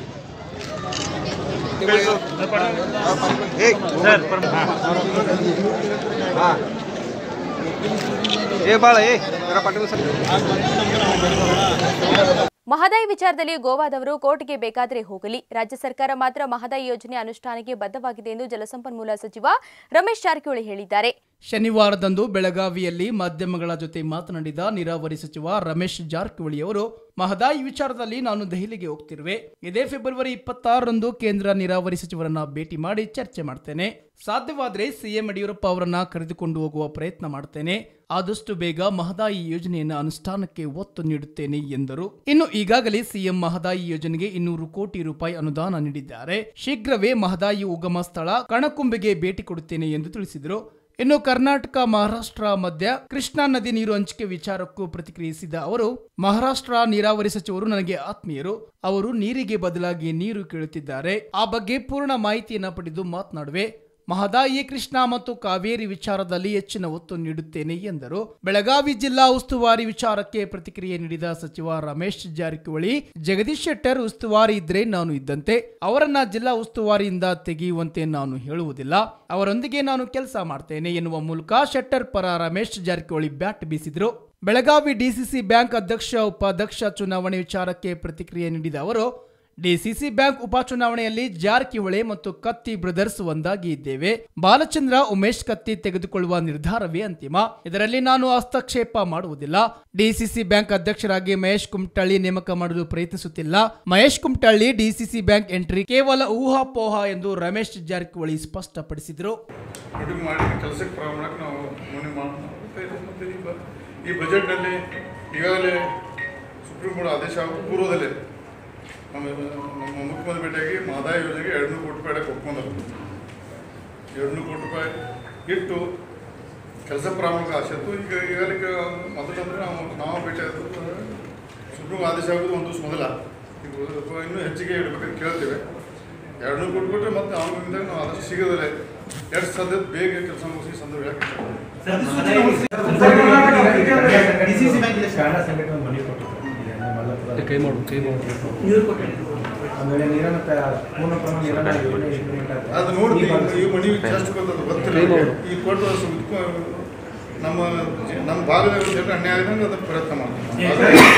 [SPEAKER 1] ಮಹದಾಯಿ ವಿಚಾರದಲ್ಲಿ ಗೋವಾದವರು ಕೋರ್ಟ್ಗೆ ಬೇಕಾದರೆ ಹೋಗಲಿ ರಾಜ್ಯ ಸರ್ಕಾರ ಮಾತ್ರ ಮಹದಾಯಿ ಯೋಜನೆ ಅನುಷ್ಠಾನಕ್ಕೆ ಬದ್ಧವಾಗಿದೆ ಎಂದು ಜಲಸಂಪನ್ಮೂಲ ಸಚಿವ ರಮೇಶ್ ಜಾರಕಿಹೊಳಿ ಹೇಳಿದ್ದಾರೆ
[SPEAKER 2] ಶನಿವಾರದಂದು ಬೆಳಗಾವಿಯಲ್ಲಿ ಮಾಧ್ಯಮಗಳ ಜೊತೆ ಮಾತನಾಡಿದ ನೀರಾವರಿ ಸಚಿವ ರಮೇಶ್ ಜಾರಕಿಹೊಳಿ ಅವರು ಮಹದಾಯಿ ವಿಚಾರದಲ್ಲಿ ನಾನು ದೆಹಲಿಗೆ ಹೋಗ್ತಿರುವೆ ಇದೇ ಫೆಬ್ರವರಿ ಇಪ್ಪತ್ತಾರರಂದು ಕೇಂದ್ರ ನೀರಾವರಿ ಸಚಿವರನ್ನ ಭೇಟಿ ಮಾಡಿ ಚರ್ಚೆ ಮಾಡ್ತೇನೆ ಸಾಧ್ಯವಾದರೆ ಸಿಎಂ ಯಡಿಯೂರಪ್ಪ ಅವರನ್ನ ಕರೆದುಕೊಂಡು ಹೋಗುವ ಪ್ರಯತ್ನ ಮಾಡ್ತೇನೆ ಆದಷ್ಟು ಬೇಗ ಮಹದಾಯಿ ಯೋಜನೆಯನ್ನು ಅನುಷ್ಠಾನಕ್ಕೆ ಒತ್ತು ನೀಡುತ್ತೇನೆ ಎಂದರು ಇನ್ನು ಈಗಾಗಲೇ ಸಿಎಂ ಮಹದಾಯಿ ಯೋಜನೆಗೆ ಇನ್ನೂರು ಕೋಟಿ ರೂಪಾಯಿ ಅನುದಾನ ನೀಡಿದ್ದಾರೆ ಶೀಘ್ರವೇ ಮಹದಾಯಿ ಉಗಮ ಸ್ಥಳ ಕಣಕುಂಬೆಗೆ ಭೇಟಿ ಕೊಡುತ್ತೇನೆ ಎಂದು ತಿಳಿಸಿದರು ಇನ್ನು ಕರ್ನಾಟಕ ಮಹಾರಾಷ್ಟ್ರ ಮಧ್ಯ ಕೃಷ್ಣಾ ನದಿ ನೀರು ಹಂಚಿಕೆ ವಿಚಾರಕ್ಕೂ ಪ್ರತಿಕ್ರಿಯಿಸಿದ ಅವರು ಮಹಾರಾಷ್ಟ್ರ ನೀರಾವರಿ ಸಚಿವರು ನನಗೆ ಆತ್ಮೀಯರು ಅವರು ನೀರಿಗೆ ಬದಲಾಗಿ ನೀರು ಕೇಳುತ್ತಿದ್ದಾರೆ ಆ ಬಗ್ಗೆ ಪೂರ್ಣ ಮಾಹಿತಿಯನ್ನ ಪಡೆದು ಮಾತನಾಡುವೆ ಮಹದಾಯಿ ಕೃಷ್ಣಾ ಮತ್ತು ಕಾವೇರಿ ವಿಚಾರದಲ್ಲಿ ಹೆಚ್ಚಿನ ಒತ್ತು ನೀಡುತ್ತೇನೆ ಎಂದರು ಬೆಳಗಾವಿ ಜಿಲ್ಲಾ ಉಸ್ತುವಾರಿ ವಿಚಾರಕ್ಕೆ ಪ್ರತಿಕ್ರಿಯೆ ನೀಡಿದ ಸಚಿವ ರಮೇಶ್ ಜಾರಕಿಹೊಳಿ ಜಗದೀಶ್ ಶೆಟ್ಟರ್ ಉಸ್ತುವಾರಿ ಇದ್ರೆ ನಾನು ಇದ್ದಂತೆ ಅವರನ್ನ ಜಿಲ್ಲಾ ಉಸ್ತುವಾರಿಯಿಂದ ತೆಗೆಯುವಂತೆ ನಾನು ಹೇಳುವುದಿಲ್ಲ ಅವರೊಂದಿಗೆ ನಾನು ಕೆಲಸ ಮಾಡ್ತೇನೆ ಎನ್ನುವ ಮೂಲಕ ಶೆಟ್ಟರ್ ಪರ ರಮೇಶ್ ಜಾರಕಿಹೊಳಿ ಬ್ಯಾಟ್ ಬೀಸಿದ್ರು ಬೆಳಗಾವಿ ಡಿಸಿಸಿ ಬ್ಯಾಂಕ್ ಅಧ್ಯಕ್ಷ ಉಪಾಧ್ಯಕ್ಷ ಚುನಾವಣೆ ವಿಚಾರಕ್ಕೆ ಪ್ರತಿಕ್ರಿಯೆ ನೀಡಿದ ಅವರು ಡಿಸಿಸಿ ಬ್ಯಾಂಕ್ ಉಪಚುನಾವಣೆಯಲ್ಲಿ ಜಾರಕಿಹೊಳಿ ಮತ್ತು ಕತ್ತಿ ಬ್ರದರ್ಸ್ ಒಂದಾಗಿ ಇದ್ದೇವೆ ಬಾಲಚಂದ್ರ ಉಮೇಶ್ ಕತ್ತಿ ತೆಗೆದುಕೊಳ್ಳುವ ನಿರ್ಧಾರವೇ ಅಂತಿಮ ಇದರಲ್ಲಿ ನಾನು ಹಸ್ತಕ್ಷೇಪ ಮಾಡುವುದಿಲ್ಲ ಡಿಸಿಸಿ ಬ್ಯಾಂಕ್ ಅಧ್ಯಕ್ಷರಾಗಿ ಮಹೇಶ್ ಕುಮಟಳ್ಳಿ ನೇಮಕ ಮಾಡಲು ಪ್ರಯತ್ನಿಸುತ್ತಿಲ್ಲ Mahesh Kumathalli DCC bank entry ಕೇವಲ ಊಹಾಪೋಹ ಎಂದು ರಮೇಶ್ ಜಾರಕಿಹೊಳಿ ಸ್ಪಷ್ಟಪಡಿಸಿದರು
[SPEAKER 11] ಇದು ಮಾಡಿ ಕೆಲಸಕ್ಕೆ ಪ್ರಾರಂಭಕ್ಕೆ ನಾವು ಮನೆ ಮಾಡ್ತಾ ಇದ್ದೀವಿ. ಮತ್ತೆ ಈಗ ಈ ಬಜೆಟ್ನಲ್ಲಿ ಈಗಾಗಲೇ ಸುಪ್ರೀಂ ಕೋರ್ಟ್ ಆದೇಶ ಆಗೋ ಪೂರ್ವದಲ್ಲೇ ನಮ್ಮ ನಮ್ಮ ಮುಖ್ಯಮಂತ್ರಿ ಭೇಟಿಯಾಗಿ ಮಹದಾಯಿ ಯೋಜನೆಗೆ ಎರಡು ನೂರು ಕೋಟಿ ರೂಪಾಯಿ ಒಪ್ಕೊಂಡರು ಎರಡು ನೂರು ಕೋಟಿ ರೂಪಾಯಿ ಇಟ್ಟು ಕೆಲಸ ಪ್ರಾರಂಭ ಆಸೆತ್ತು ಈಗ ಈಗಾಗಲೇ ಮೊದಲಂದ್ರೆ ನಾವು ನಾವು ಭೇಟಿ ಆದದ್ದು ಸುಪ್ರೀಂ ಆದೇಶ ಆಗೋದು ಒಂದು ದಿವಸ ಮೊದಲ ಈಗ ಇನ್ನೂ ಹೆಚ್ಚಿಗೆ ಇಡಬೇಕಂತ ಕೇಳ್ತೇವೆ ಎರಡು ನೂರು ಕೊಟ್ಟು ಕೊಟ್ಟರೆ ಮತ್ತೆ ಅವನಿಂದ ನಾವು ಆದಷ್ಟು ಶೀಘ್ರದಲ್ಲೇ ಎಷ್ಟು ಸಾಧ್ಯ ಬೇಗ ಕೆಲಸ ಮುಗಿಸಿ ಸಂದರ್ಭ
[SPEAKER 8] ಡಿಸಿಸಿ ಬ್ಯಾಂಕ್
[SPEAKER 9] ಕೈ ಮಾಡು ಕೈ ಮಾಡು
[SPEAKER 8] ಆಮೇಲೆ ನೀರನ್ನು ಪೂರ್ಣ ಪ್ರಮಾಣ ನೀರನ್ನು ಯೋಜನೆ ಇಂಪ್ಲಿಮೆಂಟ್ ಆಗುತ್ತೆ.
[SPEAKER 11] ಅದು ನೋಡಿ
[SPEAKER 8] ಈ ಭಾಗದಲ್ಲಿ-
[SPEAKER 11] ಈ ಮನವಿ ಜಾಸ್ತಿ ಬರ್ತದೆ ಗೊತ್ತಿಲ್ಲ ನಮ್ಗೆ. ಈ ಕೊಟ್ಟು ಇದಕ್ಕೂ ನಮ್ಮ ಜ- ನಮ್ಮ ಭಾಗದ ಜನರು ಅನ್ಯಾಯ ಆದಂಗೆ ಅದಕ್ಕೆ ಪ್ರಯತ್ನ ಮಾಡ್ತೀವಿ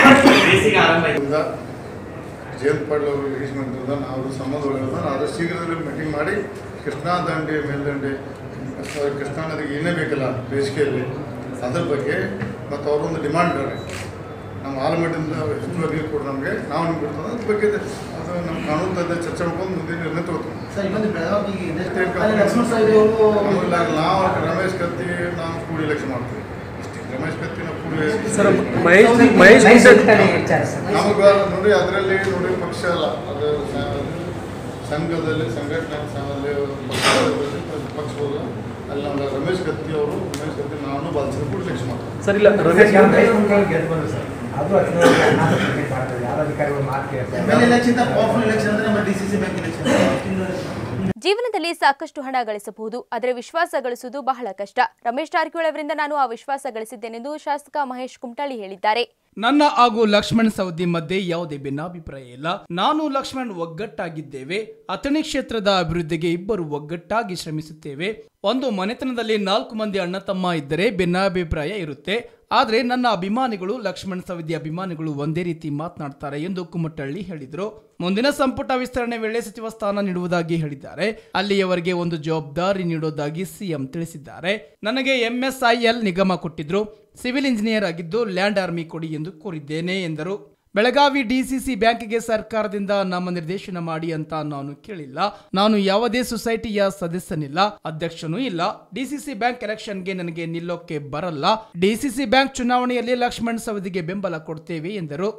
[SPEAKER 11] ಜಯಂತ್ ಪಾಟೀಲ್ ಅವರು ರಿಲೀಸ್ ಮಾಡಿದ್ರಿಂದ ನಾವು ಸಂಬಂಧ ಒಳಗಿರೋದು ಆದಷ್ಟು ಶೀಘ್ರದಲ್ಲಿ ಮೀಟಿಂಗ್ ಮಾಡಿ ಕೃಷ್ಣಾ ದಂಡೆ ಮೇಲ್ದಂಡೆ ಅಥವಾ ಕೃಷ್ಣಾ ನದಿಗೆ ಏನೇ ಬೇಕಲ್ಲ ಬೇಸಿಗೆಯಲ್ಲಿ ಅದ್ರ ಬಗ್ಗೆ ಮತ್ತು ಅವರೊಂದು ಡಿಮಾಂಡ್ ಇದೆ ನಮ್ಮ ಆಲಮಟ್ಟಿಂದ ಹೆಚ್ಚುವರಿ ನೀರು ಕೊಡು ನಮಗೆ ನಾವು ನಿಮ್ಗೆ ಕೊಡ್ತದೆ ಅದ್ರ ಬಗ್ಗೆ ಅದು ನಮ್ಮ ಕಾನೂನು ತಜ್ಞ ಚರ್ಚೆ ಮಾಡ್ಕೊಂಡು ಮುಂದಿನ ನಿರ್ಣಯ ತಗೋತೀವಿ
[SPEAKER 8] ಸರ್ ಇನ್ನೊಂದು ಬೆಳಗಾವಿಗೆ next- ಅಲ್ಲಿ ಲಕ್ಷ್ಮಣ ಸಾಹೇಬ್ ಅವರು
[SPEAKER 11] ಆಮೇಲೆ ನಾವು ರಮೇಶ್ ಕತ್ತಿ ನಾವು ಕೂಡಿ ಎಲೆಕ್ಷನ್ ಮಾಡ್ತೀವಿ ಇಷ್ಟೇ ರಮೇಶ್ ಕತ್ತಿ ನಾವು ಕೂಡಿ
[SPEAKER 9] ಸರ್ ಮಹೇಶ್ ಮಹೇಶ್
[SPEAKER 11] ನಮಗೆ ನೋಡಿ ಅದರಲ್ಲಿ ನೋಡಿ ಪಕ್ಷ ಅಲ್ಲ ಅದು ಸ- ಸಂಘದಲ್ಲಿ ಸಂಘಟನೆ ಸಂಘದಲ್ಲಿ ಪಕ್ಷ- ಪಕ್ಷ ಹೋದ ಅಲ್ಲಿ ನಮ್ಮ ರಮೇಶ್ ಕತ್ತಿ ಅವರು ರಮೇಶ್ ಕತ್ತಿ ನಾನು ಬಾಲ್ಸರ್ ಕೂಡಿ ಎಲೆಕ್ಷನ್ ಮಾಡ್ತೀವಿ
[SPEAKER 9] ಸರ್ ಇಲ್ಲ ರಮೇಶ್
[SPEAKER 8] ಗೆದ್ದು ಬಂದ್ರು ಸರ್ ಅದು ಅಧಿಕಾರಿಗಳು ಮಾತು ಕ್ರಿಕೆಟ್ ಮಾಡ್ತಾರೆ ಯಾರು ಅಧಿಕಾರಿಗಳು ಮಾತು ಕೇಳ್ತಾರೆ ಎಲೆಕ್ಷನ್ ಪವರ್ಫುಲ್ ಎಲೆಕ್ಷನ್ ಅಂದ್ರೆ ನಮ್ಮ ಡಿಸಿಸಿ ಬ್ಯಾಂಕ್ ಎಲೆಕ್ಷನ್
[SPEAKER 1] ಜೀವನದಲ್ಲಿ ಸಾಕಷ್ಟು ಹಣ ಗಳಿಸಬಹುದು ಆದರೆ ವಿಶ್ವಾಸ ಗಳಿಸುವುದು ಬಹಳ ಕಷ್ಟ ರಮೇಶ್ ಜಾರಕಿಹೊಳಿ ಅವರಿಂದ ನಾನು ಆ ವಿಶ್ವಾಸ ಗಳಿಸಿದ್ದೇನೆಂದು ಶಾಸಕ ಮಹೇಶ್ ಕುಮಟಳ್ಳಿ ಹೇಳಿದ್ದಾರೆ
[SPEAKER 2] ನನ್ನ ಹಾಗೂ ಲಕ್ಷ್ಮಣ್ ಸವದಿ ಮಧ್ಯೆ ಯಾವುದೇ ಭಿನ್ನಾಭಿಪ್ರಾಯ ಇಲ್ಲ ನಾನು ಲಕ್ಷ್ಮಣ್ ಒಗ್ಗಟ್ಟಾಗಿದ್ದೇವೆ ಅಥಣಿ ಕ್ಷೇತ್ರದ ಅಭಿವೃದ್ಧಿಗೆ ಇಬ್ಬರು ಒಗ್ಗಟ್ಟಾಗಿ ಶ್ರಮಿಸುತ್ತೇವೆ ಒಂದು ಮನೆತನದಲ್ಲಿ ನಾಲ್ಕು ಮಂದಿ ಅಣ್ಣ ತಮ್ಮ ಇದ್ದರೆ ಭಿನ್ನಾಭಿಪ್ರಾಯ ಇರುತ್ತೆ ಆದರೆ ನನ್ನ ಅಭಿಮಾನಿಗಳು ಲಕ್ಷ್ಮಣ್ ಸವದಿ ಅಭಿಮಾನಿಗಳು ಒಂದೇ ರೀತಿ ಮಾತನಾಡ್ತಾರೆ ಎಂದು ಕುಮಟಳ್ಳಿ ಹೇಳಿದರು ಮುಂದಿನ ಸಂಪುಟ ವಿಸ್ತರಣೆ ವೇಳೆ ಸಚಿವ ಸ್ಥಾನ ನೀಡುವುದಾಗಿ ಹೇಳಿದ್ದಾರೆ ಅಲ್ಲಿಯವರೆಗೆ ಒಂದು ಜವಾಬ್ದಾರಿ ನೀಡೋದಾಗಿ ಸಿಎಂ ತಿಳಿಸಿದ್ದಾರೆ ನನಗೆ ಎಂಎಸ್ಐಎಲ್ ನಿಗಮ ಕೊಟ್ಟಿದ್ರು ಸಿವಿಲ್ ಇಂಜಿನಿಯರ್ ಆಗಿದ್ದು ಲ್ಯಾಂಡ್ ಆರ್ಮಿ ಕೊಡಿ ಎಂದು ಕೋರಿದ್ದೇನೆ ಎಂದರು ಬೆಳಗಾವಿ ಡಿಸಿಸಿ ಬ್ಯಾಂಕಿಗೆ ಸರ್ಕಾರದಿಂದ ನಾಮನಿರ್ದೇಶನ ಮಾಡಿ ಅಂತ ನಾನು ಕೇಳಿಲ್ಲ ನಾನು ಯಾವುದೇ ಸೊಸೈಟಿಯ ಸದಸ್ಯನಿಲ್ಲ ಅಧ್ಯಕ್ಷನೂ ಇಲ್ಲ ಡಿಸಿಸಿ ಬ್ಯಾಂಕ್ ಎಲೆಕ್ಷನ್ಗೆ ನನಗೆ ನಿಲ್ಲೋಕೆ ಬರಲ್ಲ ಡಿಸಿಸಿ ಬ್ಯಾಂಕ್ ಚುನಾವಣೆಯಲ್ಲಿ ಲಕ್ಷ್ಮಣ್ ಸವದಿಗೆ ಬೆಂಬಲ ಕೊಡ್ತೇವೆ ಎಂದರು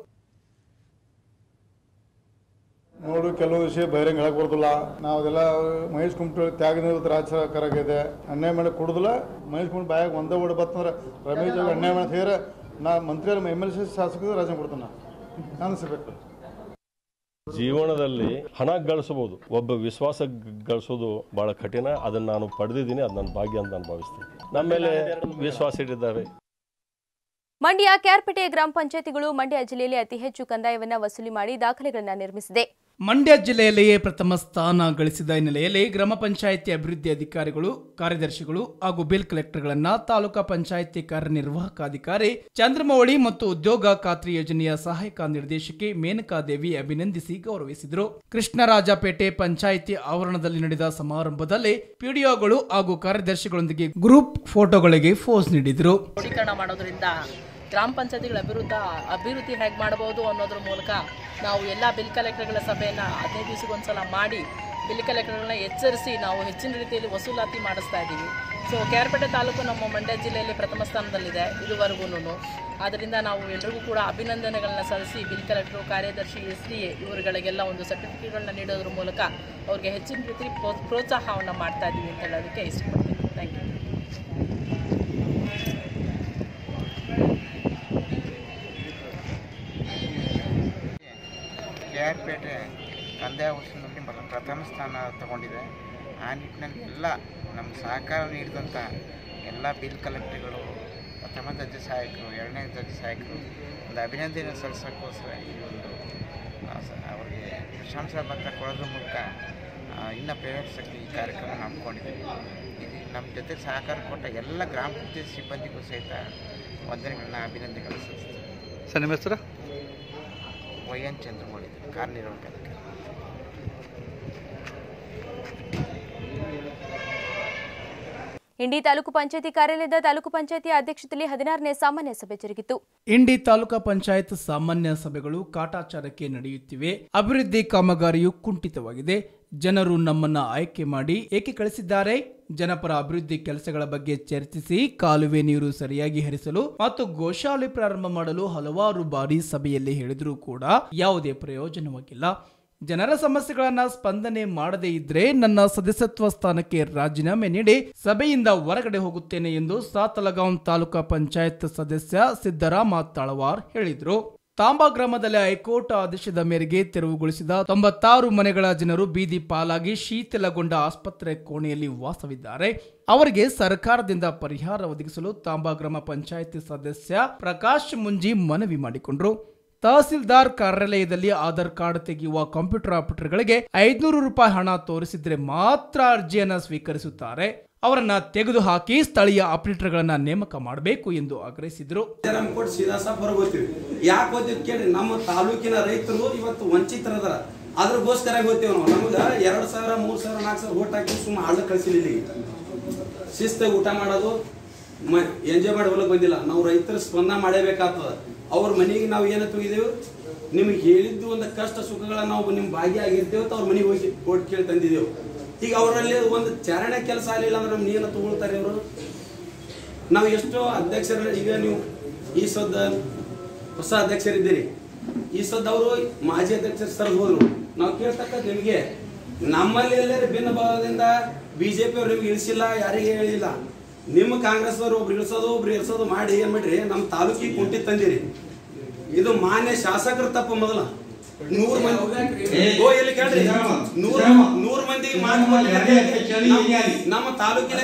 [SPEAKER 11] ನೋಡು ಕೆಲವು ವಿಷಯ ಬಹಿರಂಗ ಹೇಳಕ್ ಬರೋದಿಲ್ಲ ನಾವು ಅದೆಲ್ಲ ಮಹೇಶ್ ಕುಮಟಳ್ಳಿ ತ್ಯಾಗನಿರತ ರಾಜ್ಯ ಸರ್ಕಾರ ಆಗಿದೆ ಅನ್ಯಾಯ ಮಾಡಕ್ ಕೊಡುದಿಲ್ಲ ಮಹೇಶ್ ಕುಮಟ್ ಬಾಯಾಗ ಒಂದೇ ಓಡ್ ಬತ್ತಂದ್ರೆ ರಮೇಶ್ ಅವ್ರಿಗೆ ಅನ್ಯಾಯ ಮಾಡಕ್ ಹೇರ ನಾ ಮಂತ್ರಿ ಎಮ್ ಎಲ್ ಸಿ ಶಾಸಕರು ರಾಜೀನಾಮೆ ಕೊಡ್ತಾನೆ ಅನಿಸ್ಬೇಕು
[SPEAKER 12] ಜೀವನದಲ್ಲಿ ಹಣ ಗಳಿಸಬಹುದು ಒಬ್ಬ ವಿಶ್ವಾಸ ಗ- ಗಳಿಸೋದು ಬಹಳ ಕಠಿಣ ಅದನ್ನ ನಾನು ಪಡೆದಿದ್ದೀನಿ ಅದು ನನ್ನ ಭಾಗ್ಯ ಅಂತ ನಾನು ಭಾವಿಸ್ತೀನಿ ನಮ್ಮ ಮೇಲೆ ವಿಶ್ವಾಸ ಇಟ್ಟಿದ್ದಾರೆ
[SPEAKER 1] ಮಂಡ್ಯ ಕ್ಯಾರ್ಪೇಟೆ ಗ್ರಾಮ ಪಂಚಾಯತಿಗಳು ಮಂಡ್ಯ ಜಿಲ್ಲೆಯಲ್ಲಿ ಅತಿ ಹೆಚ್ಚು ಕಂದಾಯವನ್ನು ವಸೂಲಿ ಮಾಡಿ ದಾಖಲೆಗಳನ್ನು ನಿರ್ಮಿಸಿದೆ
[SPEAKER 2] ಮಂಡ್ಯ ಜಿಲ್ಲೆಯಲ್ಲಿಯೇ ಪ್ರಥಮ ಸ್ಥಾನ ಗಳಿಸಿದ ಹಿನ್ನೆಲೆಯಲ್ಲಿ ಗ್ರಾಮ ಪಂಚಾಯಿತಿ ಅಭಿವೃದ್ಧಿ ಅಧಿಕಾರಿಗಳು ಕಾರ್ಯದರ್ಶಿಗಳು ಹಾಗೂ ಬಿಲ್ ಕಲೆಕ್ಟರ್ಗಳನ್ನ ತಾಲೂಕಾ ಪಂಚಾಯಿತಿ ಕಾರ್ಯನಿರ್ವಾಹಕ ಅಧಿಕಾರಿ ಚಂದ್ರಮೌಳಿ ಮತ್ತು ಉದ್ಯೋಗ ಖಾತ್ರಿ ಯೋಜನೆಯ ಸಹಾಯಕ ನಿರ್ದೇಶಕಿ ಮೇನಕಾದೇವಿ ಅಭಿನಂದಿಸಿ ಗೌರವಿಸಿದರು ಕೃಷ್ಣರಾಜಪೇಟೆ ಪಂಚಾಯಿತಿ ಆವರಣದಲ್ಲಿ ನಡೆದ ಸಮಾರಂಭದಲ್ಲಿ ಪಿಡಿಒಗಳು ಹಾಗೂ ಕಾರ್ಯದರ್ಶಿಗಳೊಂದಿಗೆ ಗ್ರೂಪ್ ಫೋಟೋಗಳಿಗೆ ಫೋಸ್ ನೀಡಿದರು
[SPEAKER 13] ಕ್ರೋಢೀಕರಣ ಮಾಡೋದ್ರಿಂದ ಗ್ರಾಮ ಪಂಚಾಯತಿಗಳ ಅಭಿವೃದ್ಧ ಅಭಿವೃದ್ಧಿ ಹೇಗೆ ಮಾಡಬಹುದು ಅನ್ನೋದ್ರ ಮೂಲಕ ನಾವು ಎಲ್ಲ ಬಿಲ್ ಕಲೆಕ್ಟರ್ಗಳ ಸಭೆಯನ್ನು ಹದಿನೈದು ದಿವಸಕ್ಕೊಂದ್ಸಲ ಮಾಡಿ ಬಿಲ್ ಕಲೆಕ್ಟರ್ಗಳನ್ನ ಎಚ್ಚರಿಸಿ ನಾವು ಹೆಚ್ಚಿನ ರೀತಿಯಲ್ಲಿ ವಸೂಲಾತಿ ಮಾಡಿಸ್ತಾ ಇದ್ದೀವಿ ಸೊ ಕೇರ್ಪೇಟೆ ತಾಲೂಕು ನಮ್ಮ ಮಂಡ್ಯ ಜಿಲ್ಲೆಯಲ್ಲಿ ಪ್ರಥಮ ಸ್ಥಾನದಲ್ಲಿದೆ ಇದುವರೆಗೂ ಆದ್ದರಿಂದ ನಾವು ಎಲ್ರಿಗೂ ಕೂಡ ಅಭಿನಂದನೆಗಳನ್ನ ಸಲ್ಲಿಸಿ ಬಿಲ್ ಕಲೆಕ್ಟರ್ ಕಾರ್ಯದರ್ಶಿ ಎಸ್ ಡಿ ಎ ಇವರುಗಳಿಗೆಲ್ಲ ಒಂದು ಸರ್ಟಿಫಿಕೇಟ್ಗಳನ್ನ ನೀಡೋದ್ರ ಮೂಲಕ ಅವ್ರಿಗೆ ಹೆಚ್ಚಿನ ರೀತಿ ಪ್ರೋ- ಪ್ರೋತ್ಸಾಹವನ್ನು ಮಾಡ್ತಾ ಇದ್ದೀವಿ ಅಂತ ಹೇಳೋದಕ್ಕೆ ಇಷ್ಟಪಡ್ತೀನಿ ಥ್ಯಾಂಕ್ ಯು
[SPEAKER 14] ಕೆ ಆರ್ ಪೇಟೆ ಕಂದಾಯ ವಸೂಲಿನಲ್ಲಿ ಪ್ರ- ಪ್ರಥಮ ಸ್ಥಾನ ತಗೊಂಡಿದೆ ಆ ನಿಟ್ಟಿನಲ್ಲಿ ಎಲ್ಲ ನಮ್ಮ ಸಹಕಾರ ನೀಡಿದಂಥ ಎಲ್ಲ ಬಿಲ್ ಕಲೆಕ್ಟರ್ಗಳು ಪ್ರಥಮ ದರ್ಜೆ ಸಹಾಯಕರು ಎರಡನೇ ದರ್ಜೆ ಸಹಾಯಕರು ಒಂದು ಅಭಿನಂದನೆ ಸಲ್ಲಿಸೋಕ್ಕೋಸ್ಕರ ಈ ಒಂದು ಆ, ಸ- ಅವರಿಗೆ ಪ್ರಶಂಸಾ ಪತ್ರ ಕೊಡೋದ್ರ ಮೂಲಕ ಆ, ಇನ್ನು ಪ್ರೇರೇಪಿಸೋಕ್ಕೆ ಈ ಕಾರ್ಯಕ್ರಮ ಹಮ್ಮಿಕೊಂಡಿದ್ದೀವಿ ಇದು ನಮ್ಮ ಜೊತೆ ಸಹಕಾರ ಕೊಟ್ಟ ಎಲ್ಲ ಗ್ರಾಮ ಪಂಚಾಯತ್ ಸಿಬ್ಬಂದಿಗೂ ಸಹಿತ ವಂದನೆಗಳನ್ನ ಅಭಿನಂದನೆಗಳನ್ನ ಸಲ್ಲಿಸ್ತೀವಿ
[SPEAKER 15] ಸರ್ ನಿಮ್ಮ ಹೆಸರು
[SPEAKER 14] ವೈ ಎನ್ ಚಂದ್ರಮೌಳಿ ಕಾರ್ಯನಿರ್ವಾಹಕ ಅಧಿಕಾರಿ
[SPEAKER 1] ಇಂಡಿ ತಾಲೂಕು ಪಂಚಾಯತಿ ಕಾರ್ಯಾಲಯದ ತಾಲೂಕು ಪಂಚಾಯತಿ ಅಧ್ಯಕ್ಷತೆಯಲ್ಲಿ ಹದಿನಾರನೇ ಸಾಮಾನ್ಯ ಸಭೆ ಜರುಗಿತು
[SPEAKER 2] ಇಂಡಿ ತಾಲೂಕಾ ಪಂಚಾಯತ್ ಸಾಮಾನ್ಯ ಸಭೆಗಳು ಕಾಟಾಚಾರಕ್ಕೆ ನಡೆಯುತ್ತಿವೆ ಅಭಿವೃದ್ಧಿ ಕಾಮಗಾರಿಯು ಕುಂಠಿತವಾಗಿದೆ ಜನರು ನಮ್ಮನ್ನ ಆಯ್ಕೆ ಮಾಡಿ ಏಕೆ ಕಳಿಸಿದ್ದಾರೆ ಜನಪರ ಅಭಿವೃದ್ಧಿ ಕೆಲಸಗಳ ಬಗ್ಗೆ ಚರ್ಚಿಸಿ ಕಾಲುವೆ ನೀರು ಸರಿಯಾಗಿ ಹರಿಸಲು ಮತ್ತು ಗೋಶಾಲೆ ಪ್ರಾರಂಭ ಮಾಡಲು ಹಲವಾರು ಬಾರಿ ಸಭೆಯಲ್ಲಿ ಹೇಳಿದರೂ ಕೂಡ ಯಾವುದೇ ಪ್ರಯೋಜನವಾಗಿಲ್ಲ ಜನರ ಸಮಸ್ಯೆಗಳನ್ನ ಸ್ಪಂದನೆ ಮಾಡದೇ ಇದ್ರೆ ನನ್ನ ಸದಸ್ಯತ್ವ ಸ್ಥಾನಕ್ಕೆ ರಾಜೀನಾಮೆ ನೀಡಿ ಸಭೆಯಿಂದ ಹೊರಗಡೆ ಹೋಗುತ್ತೇನೆ ಎಂದು ಸಾತಲಗಾಂವ್ ತಾಲೂಕಾ ಪಂಚಾಯತ್ ಸದಸ್ಯ ಸಿದ್ದರಾಮ ತಳವಾರ್ ಹೇಳಿದ್ರು ತಾಂಬಾ ಗ್ರಾಮದಲ್ಲಿ ಹೈಕೋರ್ಟ್ ಆದೇಶದ ಮೇರೆಗೆ ತೆರವುಗೊಳಿಸಿದ ತೊಂಬತ್ತಾರು ಮನೆಗಳ ಜನರು ಬೀದಿ ಪಾಲಾಗಿ ಶೀತಲಗೊಂಡ ಆಸ್ಪತ್ರೆ ಕೋಣೆಯಲ್ಲಿ ವಾಸವಿದ್ದಾರೆ ಅವರಿಗೆ ಸರ್ಕಾರದಿಂದ ಪರಿಹಾರ ಒದಗಿಸಲು ತಾಂಬಾ ಗ್ರಾಮ ಪಂಚಾಯತ್ ಸದಸ್ಯ ಪ್ರಕಾಶ್ ಮುಂಜಿ ಮನವಿ ಮಾಡಿಕೊಂಡ್ರು ತಹಸೀಲ್ದಾರ್ ಕಾರ್ಯಾಲಯದಲ್ಲಿ ಆಧಾರ್ ಕಾರ್ಡ್ ತೆಗೆಯುವ ಕಂಪ್ಯೂಟರ್ ಆಪರೇಟರ್ಗಳಿಗೆ ಐದುನೂರು ರೂಪಾಯಿ ಹಣ ತೋರಿಸಿದ್ರೆ ಮಾತ್ರ ಅರ್ಜಿಯನ್ನ ಸ್ವೀಕರಿಸುತ್ತಾರೆ ಅವರನ್ನ ತೆಗೆದುಹಾಕಿ ಸ್ಥಳೀಯ ಆಪರೇಟರ್ಗಳನ್ನ ನೇಮಕ ಮಾಡಬೇಕು ಎಂದು ಆಗ್ರಹಿಸಿದ್ರು
[SPEAKER 15] ನಮ್ಗೆ ಕೊಟ್ಟು ಸೀದಾ ಸಾಪ್ ಹೊರಗೆ ಹೋಗ್ತೀವಿ ಯಾಕೆ ಹೋಗ್ತೀವಿ ಕೇಳಿ ನಮ್ಮ ತಾಲೂಕಿನ ರೈತರು ಇವತ್ತು ವಂಚಿತರದಾರ ಅದ್ರಗೋಸ್ಕರ ಹೋಗ್ತೀವಿ ನಾವು ನಮ್ಗೆ ಎರಡು ಸಾವಿರ ಮೂರು ಸಾವಿರ ನಾಲ್ಕು ಸಾವಿರ ಓಟ್ ಹಾಕಿ ಸುಮ್ಮನೆ ಆಳ್ದ ಕಳಿಸಿಲ್ಲ ಇಲ್ಲಿಗೆ ಶಿಸ್ತಾಗಿ ಊಟ ಮಾಡೋದು ಮ ಎಂಜಾಯ್ ಮಾಡಿ ಹೊಲಕ್ಕೆ ಬಂದಿಲ್ಲ ನಾವು ರೈತರ ಸ್ಪಂದನ ಮಾಡೇಬೇಕಾಗ್ತದ ಅವ್ರ ಮನೆಗೆ ನಾವು ಏನು ತೆಗಿದೇವು ನಿಮ್ಗೆ ಹೇಳಿದ್ದು ಒಂದು ಕಷ್ಟ ಸುಖಗಳ ನಾವು ನಿಮ್ಮ ಭಾಗಿಯಾಗಿರ್ತೇವೆ ಅಂತ ಅವ್ರ ಮನೆಗೆ ಹೋಗಿ ಓಟ್ ಕೇಳಿ ತಂದಿದ್ದೆವು ಈಗ ಅವರಲ್ಲಿ ಒಂದು ಚಾರಣೆ ಕೆಲಸ ಆಗಲಿಲ್ಲ ಅಂದ್ರೆ ನಮ್ಮ ನೀನು ತಗೊಳ್ತಾರೆ ಇವರು ನಾವು ಎಷ್ಟೋ ಅಧ್ಯಕ್ಷರ ಈಗ ನೀವು ಈ ಸದ್ದ ಹೊಸ ಅಧ್ಯಕ್ಷರಿದ್ದೀರಿ ಈ ಸದ್ದ ಅವರು ಮಾಜಿ ಅಧ್ಯಕ್ಷರು ಸರಿದು ಹೋದ್ರು ನಾವು ಕೇಳ್ತಕ್ಕಂಥ ನಿಮಗೆ ನಮ್ಮಲ್ಲಿ ಎಲ್ಲರೂ ಭಿನ್ನ ಭಾವದಿಂದ ಬಿಜೆಪಿ ಅವ್ರು ನಿಮ್ಗೆ ಇಳಿಸಿಲ್ಲ ಯಾರಿಗೆ ಹೇಳಿಲ್ಲ ನಿಮ್ಮ ಕಾಂಗ್ರೆಸ್ ಅವರು ಒಬ್ರು ಇಳಿಸೋದು ಒಬ್ರು ಇಳಿಸೋದು ಮಾಡಿ ಏನ್ ಮಾಡ್ರಿ ನಮ್ಮ ತಾಲೂಕಿಗೆ ಕುಂಟಿ ತಂದಿರಿ ಇದು ಮಾನ್ಯ ಶಾಸಕರ ತಪ್ಪು ಮೊದಲ ನೂರ್ ಮಂದಿ ಓ ಇಲ್ಲಿ ಕೇಳ್ರಿ ನೂರ್ ನೂರ್ ಮಂದಿಗೆ ಮಾತು ಕೊಟ್ಟಿದ್ದಕ್ಕೆ ನಮ್ಮ- ನಮ್ಮ ತಾಲೂಕಿನ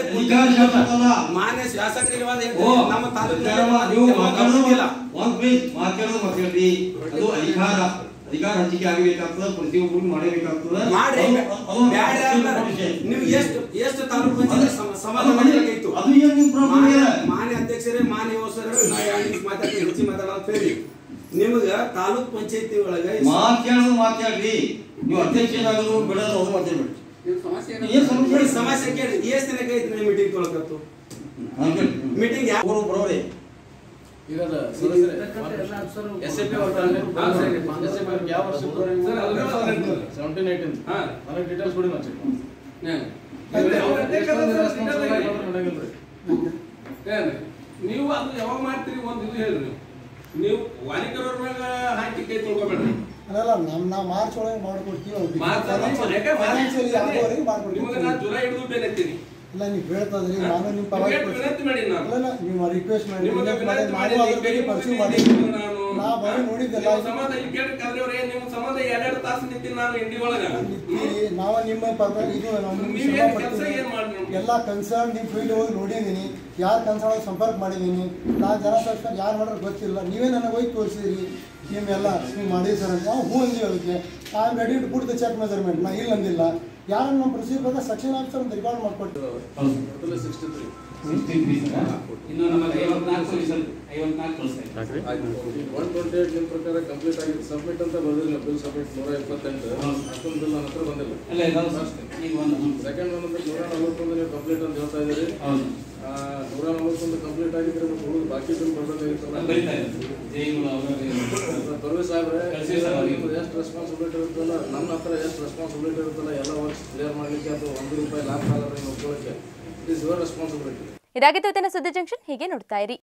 [SPEAKER 15] ಮಾನ್ಯ ಶಾಸಕರಿಗೆ ವಾದ ಹೇಳ್ತೀನಿ, ನಮ್ಮ ತಾಲೂಕಿನ
[SPEAKER 16] ಒಂದ್ ಪ್ಲೀಸ್ ಮಾತಾಡೋದು ಮಾತಾಡ್ರಿ ಅದು ಅಧಿಕಾರ ಅಧಿಕಾರ ಹಂಚಿಕೆ ಆಗಬೇಕಾಗ್ತದ ಪ್ರತಿಯೊಬ್ಬರು ಮಾಡಬೇಕಾಗ್ತದ
[SPEAKER 15] ಮಾಡ್ರಿ ಬ್ಯಾಡ ಅಲ್ಲ. ನೀವು ಎಷ್ಟು ಎಷ್ಟು ತಾಲೂಕು ಪಂಚಾಯತ್ ಸಮ- ಸಮಾಧಾನ ಮಾಡಬೇಕಾಯ್ತು
[SPEAKER 16] ಅದು ಏನ್ ನಿಮ್ problem
[SPEAKER 15] ಮಾನ್ಯ-
[SPEAKER 16] ಇಲ್ಲ?
[SPEAKER 15] ಮಾನ್ಯ ಅಧ್ಯಕ್ಷರೇ ಮಾನ್ಯ ಹೊಸರು ನಾ ಎರಡು ನಿಮಿಷ ಮಾತಾಡ್ತೀನಿ ಹೆಚ್ಚು ಮಾತಾಡೋ ಅಂತ ಹೇಳಿ ನಿಮ್ಗ ತಾಲೂಕ್ ಪಂಚಾಯತಿ ಒಳಗ ಈ ಸ-
[SPEAKER 16] ಮಾತಾಡೋದು ಮಾತಾಡ್ರಿ ನೀವು ಅಧ್ಯಕ್ಷರಾಗೋದು ಬಿಡೋದು ಅದು ಮಾತಾಡ್ಬೇಡಿ ಏನ್ ಸಮಸ್ಯೆ
[SPEAKER 15] ಈ ಸಮಸ್ಯೆ ಕೇಳಿ ಎಷ್ಟ್ ದಿನಕ್ಕೆ ಐತಿ ನೀವು ಮೀಟಿಂಗ್ ತೊಗೊಳಕತ್ತು ಮೀಟಿಂಗ್ ಯಾವ
[SPEAKER 16] ಬರೋರಿ
[SPEAKER 17] ಸೆವೆಂಟೀನ್ ಏಯ್ಟೀನ್ ನನಗೆ ಡೀಟೇಲ್ಸ್ ಕೊಡಿ ನಾನು
[SPEAKER 18] ನೀವು ಅದು ಯಾವಾಗ ಮಾಡ್ತೀರಿ ಒಂದ್ ಇದು ಹೇಳ್ರಿ ನೀವು ನೀವು ವಾಣಿಕರವ್ರ ಮ್ಯಾಗ ಹಾಕಿ ಕೈ ತೊಳ್ಕೊಬೇಡ್ರಿ
[SPEAKER 19] ಅಲ್ಲ ನಮ್ ನಾವು ಮಾರ್ಚ್ ಒಳಗೆ ಮಾಡ್ಕೊಡ್ತೀವಿ ಅವ್ರಿಗೆ.
[SPEAKER 18] ಮಾರ್ಚ್ ಒಳಗೆ
[SPEAKER 19] Financially-
[SPEAKER 18] ಯಾಕೆ ಮಾರ್ಚ್
[SPEAKER 19] financially ಆಗೋವರೆಗೆ ಮಾಡ್ಕೊಡ್ತೀವಿ.
[SPEAKER 18] ನಿಮಗೆ ನಾನು ಜುಲೈ ಹಿಡಿದು ಬೇನತ್ತೀನಿ
[SPEAKER 19] ಇಲ್ಲ ನೀವು ಹೇಳ್ತದ್ರಿ ನಾನು ನಿಮ್ಮ ಪರವಾಗಿ
[SPEAKER 18] ನಿಮ್ಗೆ
[SPEAKER 19] ಕೊಡ್ತೀನಿ.
[SPEAKER 18] ವಿನಂತಿ ಮಾಡಿ ನಾನು.
[SPEAKER 19] ಇಲ್ಲ, ಇಲ್ಲ, ನೀವು ರಿಕ್ವೆಸ್ಟ್ ಮಾಡಿ
[SPEAKER 18] ನಿಮಗೆ
[SPEAKER 19] ವಿನಂತಿ ಮಾಡಿ
[SPEAKER 18] ವಿನಂತಿ ಮಾಡಿ
[SPEAKER 19] ನಾನು ಅದ್ರ ಬಗ್ಗೆ
[SPEAKER 18] ಕೈ
[SPEAKER 19] ಪರ್ಸೀವ್
[SPEAKER 18] ಮುಗಿದು
[SPEAKER 19] ಮಾಡಿ
[SPEAKER 18] ನಾನು
[SPEAKER 19] ನಾ ಬರೀ ನೋಡಿದ್ದೆಲ್ಲ
[SPEAKER 18] ನೀವು ಸಮಾಧಾನ ಇಲ್ಲಿ ಕೇಳಿ ಕರೆದವ್ರೆ ನಿಮ್ಮ ಸಂಬಂಧ ಎರಡೆರಡು ತಾಸು ನಿಂತೀನಿ ನಾನು ಇಂಡಿ ಒಳಗ
[SPEAKER 19] ಈ ನಾವು ನಿಮ್ಮ ಪರವಾಗಿ ಇದು ನಾವು ನಿಮ್ಗೆ
[SPEAKER 18] ನೀವೇನ್
[SPEAKER 19] ಶ್ರಮ
[SPEAKER 18] ಕೆಲ್ಸ
[SPEAKER 19] ಪಡ್ತೀವಿ.
[SPEAKER 18] ಏನ್ ಮಾಡ್ರಿ ನಮ್ಗೆ?
[SPEAKER 19] ಎಲ್ಲ ಕನ್ಸರ್ನ್ ನಿಮ್ಮ ಫೀಲ್ಡ್ ಹೋಗಿ ನೋಡಿದ್ದೀನಿ ಯಾರು ಕನ್ಸರ್ನ್ ಸಂಪರ್ಕ ಮಾಡಿದ್ದೀನಿ ನಾನು ಜನ ಸಂಸ್ಕಾರ ಯಾರು ಮಾಡೋರು ಗೊತ್ತಿಲ್ಲ ನೀವೇ ನನಗೆ ಹೋಗಿ ತೋರಿಸಿದ್ರಿ ನಿಮ್ಮೆಲ್ಲ ನೀವು ಮಾಡಿರಿ ಸರ್ ಅಂತ ನಾವು ಹ್ಞೂ ಅಂದೀವಿ ಅದಕ್ಕೆ I am ready to put the check measurement ನಾ ಇಲ್ಲ ಅಂದಿಲ್ಲ ಯಾರು ನಮ್ಮ ಪ್ರೊಸೀಜರ್ ಬಂದ ಸೆಕ್ಷನ್ ಆಫೀಸರ್ ಅಂತ ರಿಕಾರ್ಡ್ ಮಾಡ್ಕೊಟ್ಟು
[SPEAKER 18] ಸಿಕ್ಸ್ಟಿ ತ್ರೀ
[SPEAKER 6] ಇನ್ನು ನಮಗೆ ಐವತ್ನಾಲ್ಕು ಐವತ್ನಾಲ್ಕು
[SPEAKER 17] ಒನ್ ಟ್ವೆಂಟಿ ಏಟ್ ನಿಮ್ಮ ಪ್ರಕಾರ ಕಂಪ್ಲೀಟ್ ಆಗಿದೆ ಸಬ್ಮಿಟ್ ಅಂತ ಬಂದಿಲ್ಲ ಬಿಲ್ ಸಬ್ಮಿಟ್ ನೂರ ಇಪ್ಪತ್ತೆಂಟು ಅಷ್ಟೊಂದು ಬಿಲ್ ನನ್ನ ಹತ್ರ ಬಂದಿಲ್ಲ
[SPEAKER 6] ಅಲ್ಲ, ಇದು ಹೌದು. ಈಗ ಒಂದು ಹ್ಮ್.
[SPEAKER 17] ಸೆಕೆಂಡ್ ಒನ್ ಅಂದ್ರೆ ನೂರ ನಲವತ್ತೊಂದು ನೀವು ಕಂಪ್ಲೀಟ್ ಅಂತ ಹೇಳ್ತಾ ಇದ್ದೀರಿ
[SPEAKER 6] ಹೌದು.
[SPEAKER 17] ಆ, ನೂರ ನಲವತ್ತೊಂದು ಕಂಪ್ಲೀಟ್ ಆಗಿದ್ರೆ ಮತ್ತೆ ಉಳಿದ ಬಾಕಿ ಬಿಲ್
[SPEAKER 6] ನಾನು ಬರೀತಾ ಇದ್ದೀನಿ. ಜೈಗಳು ಅವರ
[SPEAKER 17] ಪರ್ವೆ ಸಾಹೇಬ್ರೆ
[SPEAKER 6] ಕಳ್ಸಿ ಸರ್ ಅವ್ರಿಗೆ.
[SPEAKER 17] ನಿಮ್ದು ಎಷ್ಟು ರೆಸ್ಪಾನ್ಸಿಬಿಲಿಟಿ ಇರುತ್ತಲ್ಲ ನನ್ನ ಹತ್ರ ಎಷ್ಟು ರೆಸ್ಪಾನ್ಸಿಬಿಲಿಟಿ ಇರುತ್ತಲ್ಲ ಎಲ್ಲ ವರ್ಕ್ಸ್ ಕ್ಲಿಯರ್ ಮಾಡಲಿಕ್ಕೆ ಅಥವಾ ಒಂದು ರೂಪಾಯಿ ಲಾಭ ಆಗಲ್ಲ ನೀವು ಒಪ್ಕೊಳ್ಳೋಕ್ಕೆ ಇಟ್ ಇಸ್ ಯುವರ್ ರೆಸ್ಪಾನ್ಸಿಬಿಲಿಟಿ
[SPEAKER 1] ಇದಾಗಿತ್ತು ಇವತ್ತಿನ ಸುದ್ದಿ ಜಂಕ್ಷನ್ ಹೀಗೆ ನೋಡ್ತಾ ಇರಿ